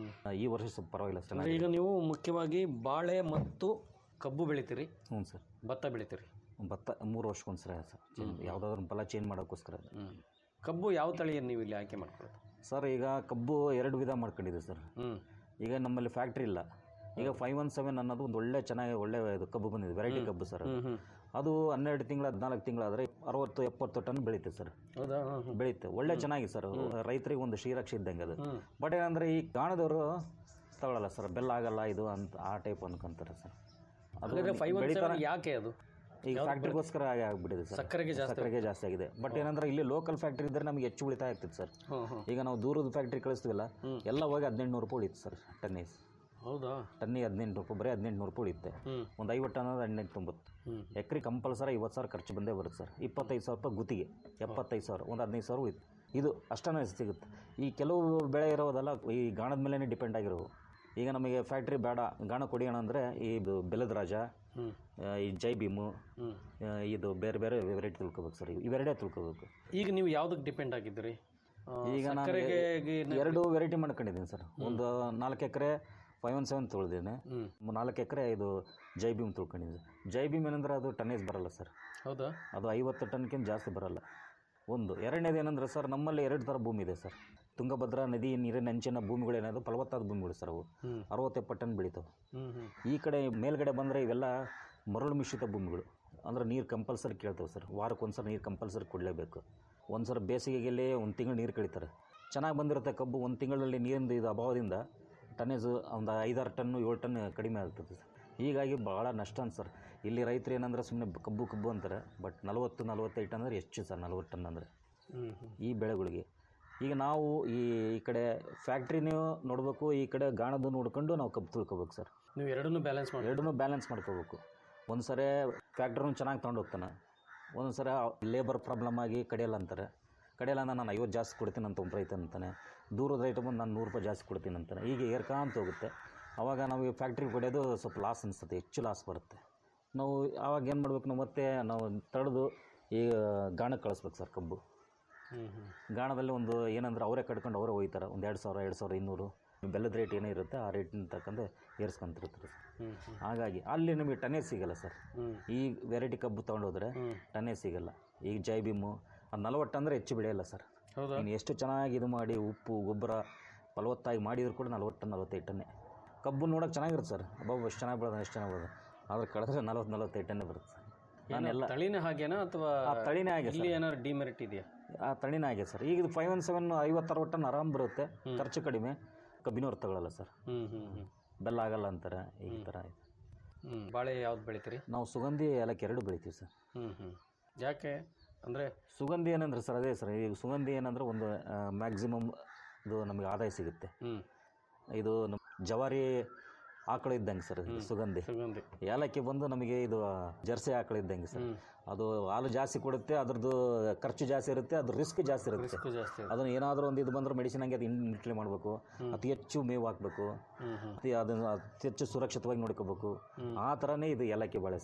ಈ ವರ್ಷ ಸ್ವಲ್ಪ ಪರವಾಗಿಲ್ಲ ಸರ್ ಅಂದ್ರೆ ಈಗ ನೀವು ಮುಖ್ಯವಾಗಿ ಬಾಳೆ ಮತ್ತು ಕಬ್ಬು ಬೆಳಿತೀರಿ ಹ್ಞೂ ಸರ್ ಭತ್ತ ಬೆಳಿತೀರಿ ಭತ್ತ ಮೂರು ವರ್ಷಕ್ಕೊಂದು ಸರಿ ಸರ್ ಚೇಂಜ್ ಯಾವುದಾದ್ರೂ ಫಲ ಚೇಂಜ್ ಮಾಡೋಕ್ಕೋಸ್ಕರ ಹ್ಮ್ ಕಬ್ಬು ಯಾವ ತಳಿಯನ್ನು ನೀವು ಇಲ್ಲಿ ಆಯ್ಕೆ ಮಾಡ್ಕೊಳ್ಳೋದು ಸರ್ ಈಗ ಕಬ್ಬು ಎರಡು ವಿಧ ಮಾಡ್ಕೊಂಡಿದ್ದೀವಿ ಸರ್ ಹ್ಮ್ ಈಗ ನಮ್ಮಲ್ಲಿ ಫ್ಯಾಕ್ಟ್ರಿ ಇಲ್ಲ ಈಗ ಫೈವ್ ಒನ್ ಸೆವೆನ್ ಅನ್ನೋದು ಒಂದು ಒಳ್ಳೆ ಚೆನ್ನಾಗಿ ಒಳ್ಳೆ ಇದು ಕಬ್ಬು ಬಂದಿದೆ ವೆರೈಟಿ ಕಬ್ಬು ಸರ್ ಅದು. ಹ್ಮ್ ಹ್ಮ್ ಅದು ಹನ್ನೆರಡು ತಿಂಗಳು ಹದಿನಾಲ್ಕು ತಿಂಗಳಾದರೆ ಅರವತ್ತು ಎಪ್ಪತ್ತು ಟನ್ ಬೆಳೀತೆ ಸರ್ ಹೌದಾ ಹ್ಮ್ ಹ್ಮ್ ಬೆಳೀತೆ ಒಳ್ಳೆ ಚೆನ್ನಾಗಿ ಸರ್ ರೈತರಿಗೆ ಒಂದು ಶ್ರೀರಕ್ಷೆ ಇದ್ದಂಗೆ ಅದು ಹ್ಮ್. ಬಟ್ ಏನಂದರೆ ಈ ಗಾಣದವರು ತಗೊಳ್ಳಲ್ಲ ಸರ್ ಬೆಲ್ಲ ಆಗಲ್ಲ ಇದು ಅಂತ ಆ ಟೈಪ್ ಅನ್ಕೊಂತಾರೆ ಸರ್ ಹಾಗಾದ್ರೆ ಫೈವ್ ಒನ್ ಬೆಳೀತಾರ ಯಾಕೆ ಅದು ಈಗ ಫ್ಯಾಕ್ಟ್ರಿಗೋಸ್ಕರ ಆಗಿ ಆಗ್ಬಿಟ್ಟಿದೆ ಸರ್ ಸಕ್ಕರೆಗೆ ಜಾಸ್ತಿ ಸಕ್ಕರೆಗೆ ಜಾಸ್ತಿ ಆಗಿದೆ ಬಟ್ ಏನಂದ್ರೆ ಇಲ್ಲಿ ಲೋಕಲ್ ಫ್ಯಾಕ್ಟ್ರಿ ಇದ್ದರೆ ನಮಗೆ ಹೆಚ್ಚು ಉಳಿತಾಯ ಆಗ್ತಿತ್ತು ಸರ್ ಹ್ಮ್ ಹ್ಮ್ ಈಗ ನಾವು ದೂರದ ಫ್ಯಾಕ್ಟ್ರಿ ಕಳಿಸ್ತೀವಲ್ಲ ಎಲ್ಲ ಹೋಗಿ ಹದಿನೆಂಟು ನೂರು ರೂಪಾಯಿ ಉಳಿತು ಸರ್ ಟನ್ನಿಗೆ ಹೌದಾ ಟನ್ನಿಗೆ ಹದಿನೆಂಟು ರೂಪಾಯಿ ಬರೀ ಹದಿನೆಂಟು ನೂರು ರೂಪಾಯಿ ಉಳಿಯುತ್ತೆ ಹ್ಮ್ ಒಂದು ಐವತ್ತು ಟನ್ ಅಂದ್ರೆ ಹದಿನೆಂಟು ತೊಂಬತ್ತು ಹ್ಮ್ ಎಕ್ರೆ ಕಂಪಲ್ಸರಿ ಐವತ್ತು ಸಾವಿರ ಖರ್ಚು ಬಂದೇ ಬರುತ್ತೆ ಸರ್ ಇಪ್ಪತ್ತೈದು ಸಾವಿರ ರೂಪಾಯಿ ಗುತ್ತಿಗೆ ಎಪ್ಪತ್ತೈದು ಸಾವಿರ ಒಂದು ಹದಿನೈದು ಸಾವಿರ ಉಳಿತು ಇದು ಅಷ್ಟನೇ ಸಿಗುತ್ತೆ ಈ ಕೆಲವು ಬೆಳೆ ಇರೋದೆಲ್ಲ ಈ ಗಾಣದ ಮೇಲೇ ಡಿಪೆಂಡ್ ಆಗಿರೋವು ಈಗ ನಮಗೆ ಫ್ಯಾಕ್ಟ್ರಿ ಬೇಡ ಗಾಣ ಕೊಡಿಯೋಣ ಅಂದರೆ ಇದು ಬೆಲ್ಲದ ರಾಜ ಹ್ಮ್ ಆ, ಈ ಜೈ ಭೀಮು ಹ್ಮ್ ಆ, ಇದು ಬೇರೆ ಬೇರೆ ವೆರೈಟಿ ತಿಳ್ಕೊಬೇಕು ಸರ್ ಇವೆರಡೇ ತಿಳ್ಕೊಬೇಕು ಈಗ ನೀವು ಯಾವ್ದಕ್ಕೆ ಡಿಪೆಂಡ್ ಆಗಿದ್ದೀರಿ ಆ, ಈಗ ನಾನು ಸಕ್ಕರೆಗೆ ಗಿ- ಎರಡು ವೆರೈಟಿ ಮಾಡ್ಕೊಂಡಿದ್ದೀನಿ ಸರ್ ಒಂದು ನಾಲ್ಕು ಎಕರೆ ಫೈವ್ ಒನ್ ಸೆವೆನ್ ತೊಳೆದಿದ್ದೀನಿ ಹ್ಮ್ ನಾಲ್ಕು ಎಕರೆ ಇದು ಜೈ ಭೀಮ್ ತಿಳ್ಕೊಂಡಿದ್ದೀನಿ ಜೈ ಭೀಮ್ ಏನಂದ್ರೆ ಅದು ಟನ್ನೇಜ್ ಬರಲ್ಲ ಸರ್ ಹೌದಾ ಅದು ಐವತ್ತು ಟನ್ಕಿಂತ ಜಾಸ್ತಿ ಬರಲ್ಲ ಒಂದು ಎರಡನೇದು ಏನಂದ್ರೆ ಸರ್ ನಮ್ಮಲ್ಲಿ ಎರಡು ಥರ ಭೂಮಿ ಇದೆ ಸರ್ ತುಂಗಭದ್ರಾ ನದಿ ನೀರಿನ ಅಂಚಿನ ಭೂಮಿಗಳೇನದು ಫಲವತ್ತಾದ ಭೂಮಿಗಳು ಸರ್ ಅವು ಹ್ಮ್ ಅರವತ್ತು ಎಪ್ಪತ್ತು ಟನ್ ಬೆಳೀತಾವೆ ಹ್ಮ್ ಹ್ಮ್ ಈ ಕಡೆ ಮೇಲ್ಗಡೆ ಬಂದರೆ ಇವೆಲ್ಲ ಮರಳು ಮಿಶ್ರಿತ ಭೂಮಿಗಳು ಅಂದ್ರೆ ನೀರು ಕಂಪಲ್ಸರಿ ಕೇಳ್ತವೆ ಸರ್ ವಾರಕ್ಕೆ ಒಂದು ಸಲ ನೀರು ಕಂಪಲ್ಸರಿ ಕೊಡಲೇಬೇಕು ಒಂದು ಸಲ ಬೇಸಿಗೆಯಲ್ಲಿ ಒಂದು ತಿಂಗಳು ನೀರು ಕಳೀತಾರೆ ಚೆನ್ನಾಗಿ ಬಂದಿರುತ್ತೆ ಕಬ್ಬು ಒಂದು ತಿಂಗಳಲ್ಲಿ ನೀರಿನ ಇದು ಅಭಾವದಿಂದ ಟನ್ನೇಜ್ ಒಂದು ಐದಾರು ಟನ್ನು ಏಳು ಟನ್ ಕಡಿಮೆ ಆಗ್ತದೆ ಸರ್ ಹೀಗಾಗಿ ಭಾಳ ನಷ್ಟ ಅಂತ ಸರ್ ಇಲ್ಲಿ ರೈತರು ಏನಂದ್ರೆ ಸುಮ್ಮನೆ ಕಬ್ಬು ಕಬ್ಬು ಅಂತಾರೆ ಬಟ್ ನಲವತ್ತು ನಲವತ್ತೈದು ಟನ್ ಅಂದರೆ ಹೆಚ್ಚು ಸರ್ ನಲ್ವತ್ತು ಟನ್ ಅಂದರೆ ಹ್ಮ್ ಹ್ಮ್ ಈ ಬೆಳೆಗಳಿಗೆ ಈಗ ನಾವು ಈ ಈ ಕಡೆ ಫ್ಯಾಕ್ಟ್ರಿನೂ ನೋಡಬೇಕು ಈ ಕಡೆ ಗಾಣದ್ದು ನೋಡ್ಕೊಂಡು ನಾವು ಕಬ್ಬು ತುಳ್ಕೊಬೇಕು ಸರ್ ನೀವು ಎರಡನ್ನೂ ಬ್ಯಾಲೆನ್ಸ್ ಮಾಡಿ ಎರಡನ್ನೂ ಬ್ಯಾಲೆನ್ಸ್ ಮಾಡ್ಕೋಬೇಕು ಒಂದು ಸರಿ ಫ್ಯಾಕ್ಟ್ರಿನೂ ಚೆನ್ನಾಗಿ ತೊಗೊಂಡು ಹೋಗ್ತಾನೆ ಒಂದು ಸರಿ ಲೇಬರ್ ಪ್ರಾಬ್ಲಮ್ ಆಗಿ ಕಡಿಯಲ್ಲ ಅಂತಾರೆ ಕಡಿಯಲ್ಲ ಅಂದ್ರೆ ನಾನು ಐವತ್ತು ಜಾಸ್ತಿ ಕೊಡ್ತೀನಿ ಅಂತ ಒಬ್ಬ ರೈತ ಅಂತಾನೆ ದೂರದ ರೈತ ಬಂದು ನಾನು ನೂರು ರೂಪಾಯಿ ಜಾಸ್ತಿ ಕೊಡ್ತೀನಿ ಅಂತಾನೆ ಹೀಗೆ ಏರ್ಕಾಂತ ಹೋಗುತ್ತೆ ಅವಾಗ ನಾವು ಈ ಫ್ಯಾಕ್ಟ್ರಿಗೆ ಕೊಡೋದು ಸ್ವಲ್ಪ ಲಾಸ್ ಅನಿಸುತ್ತೆ ಹೆಚ್ಚು ಲಾಸ್ ಬರುತ್ತೆ ನಾವು ಆವಾಗ ಏನು ಮಾಡ್ಬೇಕು ನಾವು ಮತ್ತೆ ನಾವು ತಡೆದು ಈ ಗಾಣಕ್ಕೆ ಕಳಿಸ್ಬೇಕು ಸರ್ ಕಬ್ಬು ಹ್ಮ್ ಹ್ಮ್ ಗಾಣದಲ್ಲಿ ಒಂದು ಏನಂದ್ರೆ ಅವರೇ ಕಟ್ಕೊಂಡು ಅವರೇ ಒಯ್ತಾರೆ ಒಂದು ಎರಡು ಸಾವಿರ ಎರಡು ಸಾವಿರ ಇನ್ನೂರು ಬೆಲ್ಲದ ರೇಟ್ ಏನೇ ಇರುತ್ತೆ ಆ ರೇಟಿನ ತಕ್ಕಂತೆ ಏರ್ಸ್ಕೊಂತಿರ್ತಾರೆ ಸರ್ ಹ್ಮ್ ಹ್ಮ್ ಹಾಗಾಗಿ ಅಲ್ಲಿ ನಮಗೆ ಟನ್ನೇಜ್ ಸಿಗಲ್ಲ ಸರ್ ಹ್ಮ್ ಈ ವೆರೈಟಿ ಕಬ್ಬು ತೊಗೊಂಡೋದ್ರೆ ಹ್ಮ್ ಟನ್ನೇಜ್ ಸಿಗಲ್ಲ ಈಗ ಜೈ ಭೀಮು ಅದು ನಲವತ್ತು ಅಂದರೆ ಹೆಚ್ಚು ಬೆಳೆಯಲ್ಲ ಸರ್ ಹೌದಾ ನೀನು ಎಷ್ಟು ಚೆನ್ನಾಗಿ ಇದು ಮಾಡಿ ಉಪ್ಪು ಗೊಬ್ಬರ ಫಲವತ್ತಾಗಿ ಮಾಡಿದ್ರು ಕೂಡ ನಲ್ವತ್ತು ಟನ್ ನಲ್ವತ್ತೈದು ಟನ್ನೇ ಕಬ್ಬು ನೋಡೋಕೆ ಚೆನ್ನಾಗಿರುತ್ತೆ ಸರ್ ಅಬ್ಬಬ್ಬ ಎಷ್ಟು ಚೆನ್ನಾಗಿ ಬೆಳೆದ ಎಷ್ಟು ಚೆನ್ನಾಗಿ ಬೆಳೆದ ಆದ್ರೆ ಕಳೆದ್ರೆ ನಲ್ವತ್ತು ನಲ್ವತ್ತೈದು ಟನ್ನೇ ಬರುತ್ತೆ ಸರ್ ನಾನೆಲ್ಲ ತಳಿನೇ ಹಾಗೇನಾ ಅಥವಾ ಆ ತಳಿನೇ ಹಾಗೆ ಇಲ್ಲಿ ಏನಾದ್ರು ಡಿಮೆರಿಟ್ ಇದೆಯಾ ಆ ತಳಿನೇ ಆಗಿದೆ ಸರ್ ಈಗ ಇದು ಫೈವ್ ಒನ್ ಸೆವೆನ್ ಐವತ್ತು ಅರವತ್ತು ಟನ್ ಆರಾಮ್ ಬರುತ್ತೆ ಖರ್ಚು ಕಡಿಮೆ ಕಬ್ಬಿನವ್ರು ತಗೊಳ್ಳಲ್ಲ ಸರ್ ಹ್ಮ್ ಹ್ಮ್ ಹ್ಮ್ ಬೆಲ್ಲ ಆಗಲ್ಲ ಅಂತಾರೆ ಈ ಥರ ಇದೆ ಹ್ಮ್ ಬಾಳೆ ಯಾವ್ದು ಬೆಳಿತೀರಿ ನಾವು ಸುಗಂಧಿ ಏಲಕ್ಕಿ ಎರಡು ಬೆಳಿತೀವಿ ಸರ್ ಹ್ಮ್ ಹ್ಮ್ ಯಾಕೆ ಅಂದ್ರೆ ಸುಗಂಧಿ ಏನಂದ್ರೆ ಸರ್ ಅದೇ ಸರ್ ಈಗ ಸುಗಂಧಿ ಏನಂದ್ರೆ ಒಂದು ಮ್ಯಾಕ್ಸಿಮಮ್ ಇದು ನಮಗೆ ಆದಾಯ ಸಿಗುತ್ತೆ ಹ್ಮ್ ಇದು ನಮ್ಮ ಜವಾರಿ ಆಕಳು ಇದ್ದಂಗೆ ಸರ್ ಇದು ಸುಗಂಧಿ ಸುಗಂಧಿ ಏಲಕ್ಕಿ ಬಂದು ನಮಗೆ ಇದು ಜರ್ಸಿ ಆಕಳು ಇದ್ದಂಗೆ ಸರ್ ಅದು ಹಾಲು ಜಾಸ್ತಿ ಕೊಡುತ್ತೆ ಅದ್ರದ್ದು ಖರ್ಚು ಜಾಸ್ತಿ ಇರುತ್ತೆ ಅದ್ರ ರಿಸ್ಕ್ ಜಾಸ್ತಿ ಇರುತ್ತೆ ರಿಸ್ಕ್ ಜಾಸ್ತಿ ಅದನ್ನ ಏನಾದರೂ ಒಂದು ಇದು ಬಂದ್ರೆ ಮೆಡಿಸಿನ್ ಹಂಗೆ ಅದು ಇನ್ಮಿಟ್ಲೆ ಮಾಡಬೇಕು ಅತಿ ಹೆಚ್ಚು ಮೇವು ಹಾಕಬೇಕು ಹ್ಮ್ ಹ್ಮ್ ಅತಿ ಅದನ್ನು ಅತಿ ಹೆಚ್ಚು ಸುರಕ್ಷಿತವಾಗಿ ನೋಡ್ಕೋಬೇಕು ಆ ಥರನೇ ಇದು ಏಲಕ್ಕಿ ಬಾಳೆ ಸರ್